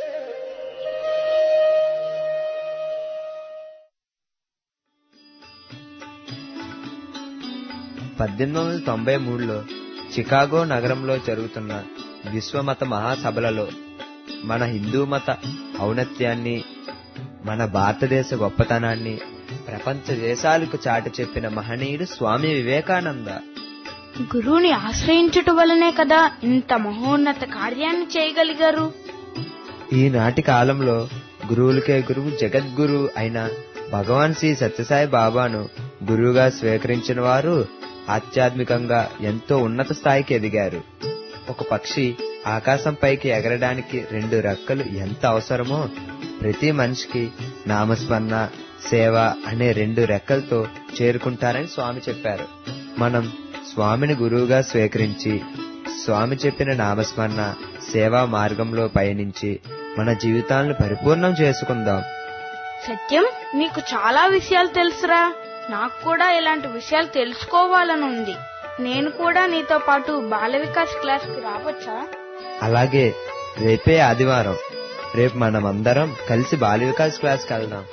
పద్దెనిమిది వందల తొంభై మూడులో చికాగో నగరంలో జరుగుతున్న విశ్వమత మహాసభలలో మన హిందూ మత ఔన్నత్యాన్ని మన భారతదేశ గొప్పతనాన్ని ప్రపంచ దేశాలకు చాటి చెప్పిన మహనీయుడు స్వామి వివేకానంద గురువుని ఆశ్రయించుట వలనే కదా ఇంత మహోన్నత కార్యాన్ని చేయగలిగారు ఈనాటి కాలంలో గురువులకే గురువు జగద్గురు అయిన భగవాన్ శ్రీ సత్యసాయి బాబాను గురువుగా స్వీకరించిన వారు ఆధ్యాత్మికంగా ఎంతో ఉన్నత స్థాయికి ఎదిగారు ఒక పక్షి ఆకాశం పైకి ఎగరడానికి రెండు రెక్కలు ఎంత అవసరమో ప్రతి మనిషికి నామస్మరణ సేవ అనే రెండు రెక్కలతో చేరుకుంటారని స్వామి చెప్పారు మనం స్వామిని గురువుగా స్వీకరించి స్వామి చెప్పిన నామస్మరణ సేవా మార్గంలో పయనించి మన జీవితాలను పరిపూర్ణం చేసుకుందాం సత్యం నీకు చాలా విషయాలు తెలుసురా నాకు కూడా ఇలాంటి విషయాలు తెలుసుకోవాలని ఉంది నేను కూడా నీతో పాటు బాల వికాస్ క్లాస్ కి రావచ్చా అలాగే రేపే ఆదివారం రేపు మనమందరం కలిసి బాల వికాస్ క్లాస్కి వెళ్దాం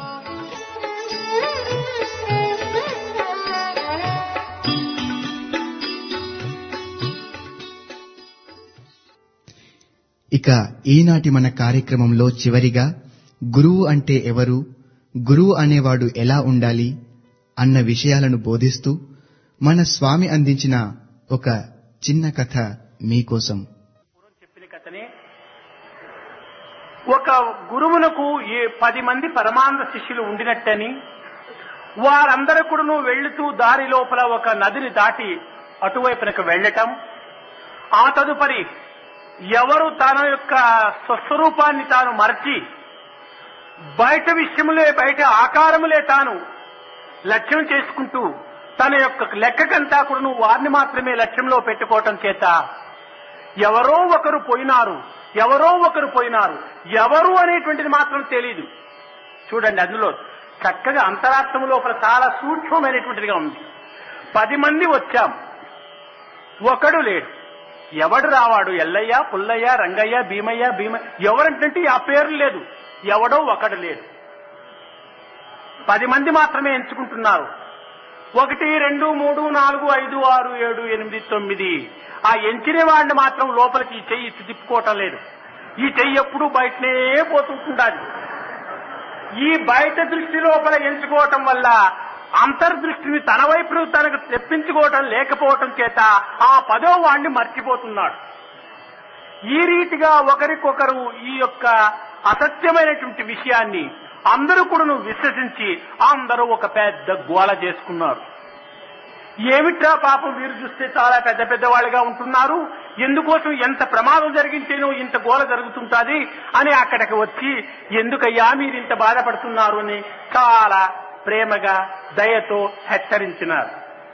ఇక ఈనాటి మన కార్యక్రమంలో చివరిగా గురువు అంటే ఎవరు గురువు అనేవాడు ఎలా ఉండాలి అన్న విషయాలను బోధిస్తూ మన స్వామి అందించిన ఒక చిన్న కథ మీకోసం ఒక గురువునకు ఏ పది మంది పరమానంద శిష్యులు ఉండినట్టని వారందరూ కూడాను వెళ్తూ దారి లోపల ఒక నదిని దాటి అటువైపునకు వెళ్ళటం ఆ తదుపరి ఎవరు తన యొక్క స్వస్వరూపాన్ని తాను మరచి బయట విషయములే బయట ఆకారములే తాను లక్ష్యం చేసుకుంటూ తన యొక్క లెక్కకంతా కూడాను వారిని మాత్రమే లక్ష్యంలో పెట్టుకోవటం చేత ఎవరో ఒకరు పోయినారు ఎవరో ఒకరు పోయినారు ఎవరు అనేటువంటిది మాత్రం తెలియదు చూడండి అందులో చక్కగా అంతరార్థం లోపల చాలా సూక్ష్మమైనటువంటిదిగా ఉంది పది మంది వచ్చాం ఒకడు లేడు ఎవడు రావాడు ఎల్లయ్య పుల్లయ్య రంగయ్య భీమయ్య భీమ ఎవరంటే ఆ పేరు లేదు ఎవడో ఒకడు లేడు పది మంది మాత్రమే ఎంచుకుంటున్నారు ఒకటి రెండు మూడు నాలుగు ఐదు ఆరు ఏడు ఎనిమిది తొమ్మిది ఆ ఎంచిన వాడిని మాత్రం లోపలికి ఈ చెయ్యి ఇటు తిప్పుకోవటం లేదు ఈ చెయ్యి ఎప్పుడూ బయటనే పోతుంటుండాలి ఈ బయట దృష్టి లోపల ఎంచుకోవటం వల్ల అంతర్దృష్టిని తన వైపు తనకు తెప్పించుకోవటం లేకపోవటం చేత ఆ పదో వాణ్ణి మర్చిపోతున్నాడు ఈ రీతిగా ఒకరికొకరు ఈ యొక్క అసత్యమైనటువంటి విషయాన్ని అందరూ కూడాను విశ్వసించి అందరూ ఒక పెద్ద గోల చేసుకున్నారు ఏమిట్రా పాపం వీరు చూస్తే చాలా పెద్ద పెద్ద వాళ్ళుగా ఉంటున్నారు ఎందుకోసం ఎంత ప్రమాదం జరిగించేనో ఇంత గోల జరుగుతుంటాది అని అక్కడికి వచ్చి ఎందుకయ్యా మీరు ఇంత బాధపడుతున్నారు అని చాలా ప్రేమగా దయతో హెచ్చరించినారు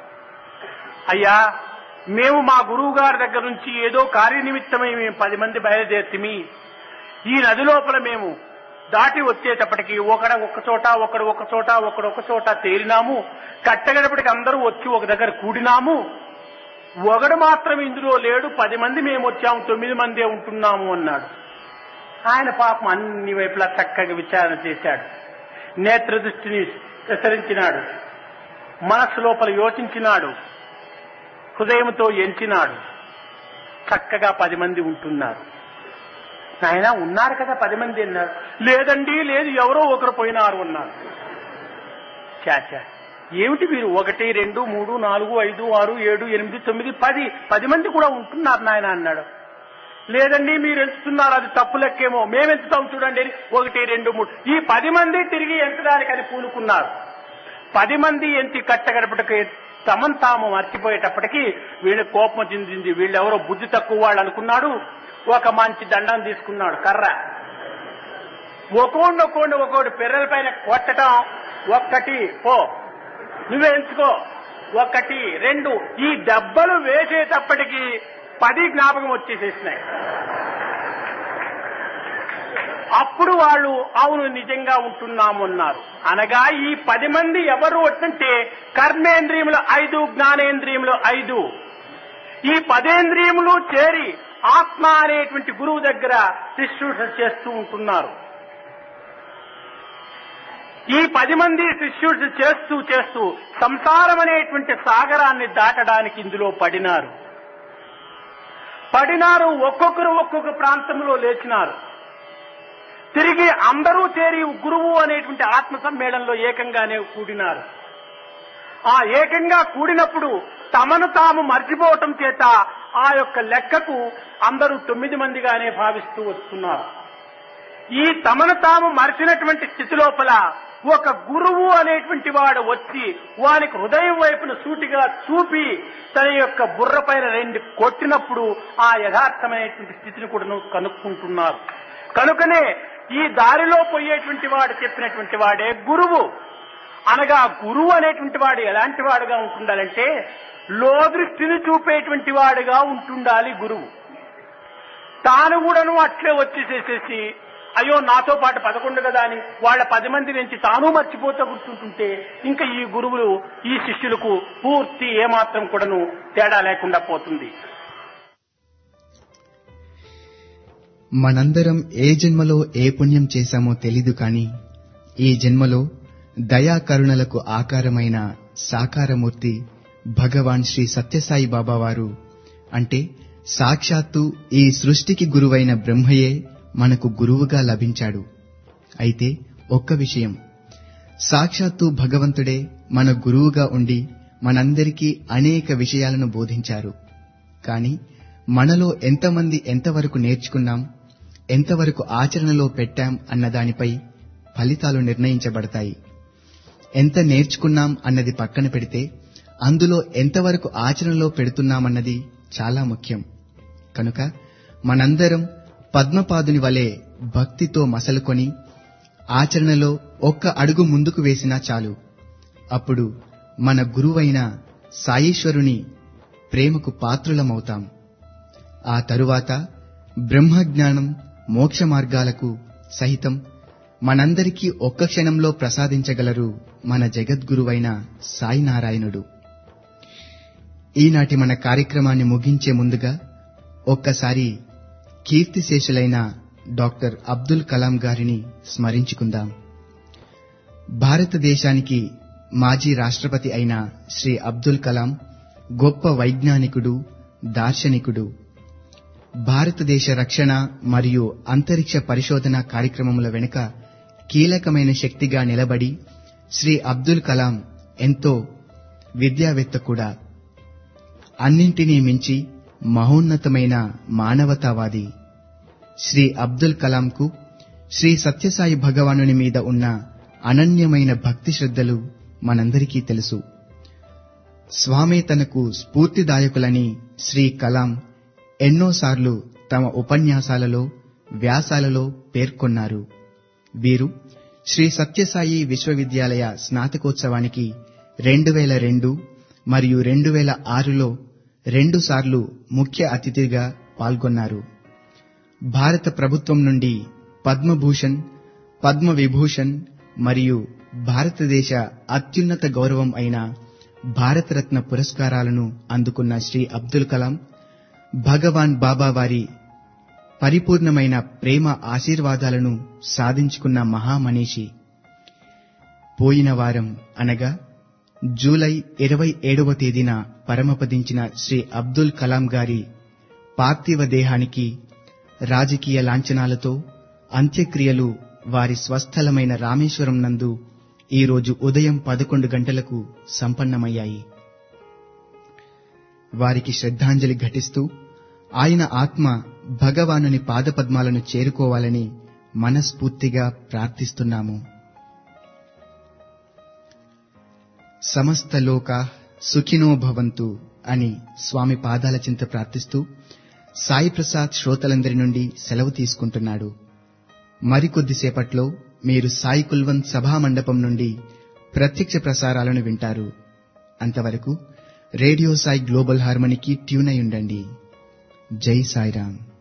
అయ్యా మేము మా గురువు గారి దగ్గర నుంచి ఏదో కార్యనిమిత్తమై మేము పది మంది బయలుదేర్తిమి ఈ నది లోపల మేము దాటి వచ్చేటప్పటికి ఒకడ ఒక చోట ఒకడు ఒక చోట ఒకడు ఒక చోట తేలినాము కట్టగడపటికి అందరూ వచ్చి ఒక దగ్గర కూడినాము ఒకడు మాత్రం ఇందులో లేడు పది మంది మేము వచ్చాము తొమ్మిది మందే ఉంటున్నాము అన్నాడు ఆయన పాపం అన్ని వైపులా చక్కగా విచారణ చేశాడు నేత్ర దృష్టిని విసరించినాడు మనస్సు లోపల యోచించినాడు హృదయంతో ఎంచినాడు చక్కగా పది మంది ఉంటున్నారు ఆయన ఉన్నారు కదా పది మంది అన్నారు లేదండి లేదు ఎవరో ఒకరు పోయినారు అన్నారు చాచా ఏమిటి మీరు ఒకటి రెండు మూడు నాలుగు ఐదు ఆరు ఏడు ఎనిమిది తొమ్మిది పది పది మంది కూడా ఉంటున్నారు నాయన అన్నాడు లేదండి మీరు ఎంచుతున్నారు అది తప్పు లెక్కేమో మేము ఎంచుతాం చూడండి అని ఒకటి రెండు మూడు ఈ పది మంది తిరిగి ఎంచడానికని పూనుకున్నారు పది మంది ఎంచి కట్టగడపటికి తమను తాము మర్చిపోయేటప్పటికి వీళ్ళ కోపం చెందింది వీళ్ళెవరో బుద్ధి తక్కువ వాళ్ళు అనుకున్నాడు ఒక మంచి దండం తీసుకున్నాడు కర్ర ఒక్కోండి ఒక్కోండి ఒక్కోటి పిర్రల పైన కొట్టడం ఒక్కటి పో నువ్వే ఎంచుకో ఒకటి రెండు ఈ దెబ్బలు వేసేటప్పటికి పది జ్ఞాపకం వచ్చేసేసినాయి అప్పుడు వాళ్ళు అవును నిజంగా ఉంటున్నాము అన్నారు అనగా ఈ పది మంది ఎవరు అంటే కర్మేంద్రియములు ఐదు జ్ఞానేంద్రియములు ఐదు ఈ పదేంద్రియములు చేరి ఆత్మ అనేటువంటి గురువు దగ్గర శిష్యుష చేస్తూ ఉంటున్నారు ఈ పది మంది శిష్యుడు చేస్తూ చేస్తూ సంసారం అనేటువంటి సాగరాన్ని దాటడానికి ఇందులో పడినారు పడినారు ఒక్కొక్కరు ఒక్కొక్క ప్రాంతంలో లేచినారు తిరిగి అందరూ చేరి గురువు అనేటువంటి ఆత్మ సమ్మేళనంలో ఏకంగానే కూడినారు ఆ ఏకంగా కూడినప్పుడు తమను తాము మర్చిపోవటం చేత ఆ యొక్క లెక్కకు అందరూ తొమ్మిది మందిగానే భావిస్తూ వస్తున్నారు ఈ తమను తాము మరిచినటువంటి స్థితి లోపల ఒక గురువు అనేటువంటి వాడు వచ్చి వానికి హృదయం వైపున సూటిగా చూపి తన యొక్క బుర్ర పైన రెండు కొట్టినప్పుడు ఆ యథార్థమైనటువంటి స్థితిని కూడా కనుక్కుంటున్నారు కనుకనే ఈ దారిలో పోయేటువంటి వాడు చెప్పినటువంటి వాడే గురువు అనగా గురువు అనేటువంటి వాడు ఎలాంటి వాడుగా ఉంటుండాలంటే లోదృష్టిని చూపేటువంటి వాడుగా ఉంటుండాలి గురువు తాను కూడాను అట్లే వచ్చేసేసేసి అయ్యో నాతో పాటు పదకొండు కదా అని వాళ్ళ పది మంది నుంచి తాను మర్చిపోతూ కూర్చుంటుంటే ఇంకా ఈ గురువులు ఈ శిష్యులకు పూర్తి ఏమాత్రం కూడాను తేడా లేకుండా పోతుంది మనందరం ఏ జన్మలో ఏ పుణ్యం చేశామో తెలీదు కాని ఈ జన్మలో దయా కరుణలకు ఆకారమైన సాకారమూర్తి భగవాన్ శ్రీ సత్యసాయి బాబా వారు అంటే సాక్షాత్తు ఈ సృష్టికి గురువైన బ్రహ్మయే మనకు గురువుగా లభించాడు అయితే ఒక్క విషయం సాక్షాత్తు భగవంతుడే మన గురువుగా ఉండి మనందరికీ అనేక విషయాలను బోధించారు కాని మనలో ఎంతమంది ఎంతవరకు నేర్చుకున్నాం ఎంతవరకు ఆచరణలో పెట్టాం అన్న దానిపై ఫలితాలు నిర్ణయించబడతాయి ఎంత నేర్చుకున్నాం అన్నది పక్కన పెడితే అందులో ఎంతవరకు ఆచరణలో పెడుతున్నామన్నది చాలా ముఖ్యం కనుక మనందరం పద్మపాదుని వలె భక్తితో మసలుకొని ఆచరణలో ఒక్క అడుగు ముందుకు వేసినా చాలు అప్పుడు మన గురువైన సాయీశ్వరుని ప్రేమకు పాత్రులమవుతాం ఆ తరువాత బ్రహ్మజ్ఞానం మోక్ష మార్గాలకు సహితం మనందరికీ ఒక్క క్షణంలో ప్రసాదించగలరు మన జగద్గురువైన సాయినారాయణుడు ఈనాటి మన కార్యక్రమాన్ని ముగించే ముందుగా ఒక్కసారి కీర్తిశేషులైన డాక్టర్ అబ్దుల్ కలాం గారిని స్మరించుకుందాం భారతదేశానికి మాజీ రాష్ట్రపతి అయిన శ్రీ అబ్దుల్ కలాం గొప్ప వైజ్ఞానికుడు దార్శనికుడు భారతదేశ రక్షణ మరియు అంతరిక్ష పరిశోధన కార్యక్రమముల వెనుక కీలకమైన శక్తిగా నిలబడి శ్రీ అబ్దుల్ కలాం ఎంతో విద్యావేత్త కూడా అన్నింటినీ మించి మహోన్నతమైన మానవతావాది శ్రీ అబ్దుల్ కలాంకు శ్రీ సత్యసాయి భగవానుని మీద ఉన్న అనన్యమైన భక్తి శ్రద్ధలు మనందరికీ తెలుసు స్వామి తనకు స్ఫూర్తిదాయకులని శ్రీ కలాం ఎన్నోసార్లు తమ ఉపన్యాసాలలో వ్యాసాలలో పేర్కొన్నారు వీరు శ్రీ సత్యసాయి విశ్వవిద్యాలయ స్నాతకోత్సవానికి రెండు వేల రెండు మరియు రెండు వేల ఆరులో రెండుసార్లు ముఖ్య అతిథిగా పాల్గొన్నారు భారత ప్రభుత్వం నుండి పద్మభూషణ్ పద్మ విభూషణ్ మరియు భారతదేశ అత్యున్నత గౌరవం అయిన భారతరత్న పురస్కారాలను అందుకున్న శ్రీ అబ్దుల్ కలాం భగవాన్ బాబా వారి పరిపూర్ణమైన ప్రేమ ఆశీర్వాదాలను సాధించుకున్న మహామనీషి పోయిన వారం అనగా జూలై ఇరవై ఏడవ తేదీన పరమపదించిన శ్రీ అబ్దుల్ కలాం గారి పార్థివ దేహానికి రాజకీయ లాంఛనాలతో అంత్యక్రియలు వారి స్వస్థలమైన రామేశ్వరం నందు ఈరోజు ఉదయం పదకొండు గంటలకు సంపన్నమయ్యాయి వారికి శ్రద్ధాంజలి ఘటిస్తూ ఆయన ఆత్మ భగవానుని పాదపద్మాలను చేరుకోవాలని మనస్ఫూర్తిగా ప్రార్థిస్తున్నాము సమస్త లోక సుఖినో భవంతు అని స్వామి పాదాల చింత ప్రార్థిస్తూ సాయి ప్రసాద్ శ్రోతలందరి నుండి సెలవు తీసుకుంటున్నాడు మరికొద్దిసేపట్లో మీరు సాయి కుల్వంత్ సభా మండపం నుండి ప్రత్యక్ష ప్రసారాలను వింటారు అంతవరకు రేడియో సాయి గ్లోబల్ హార్మనీకి ట్యూన్ అయి ఉండండి జై సాయిరామ్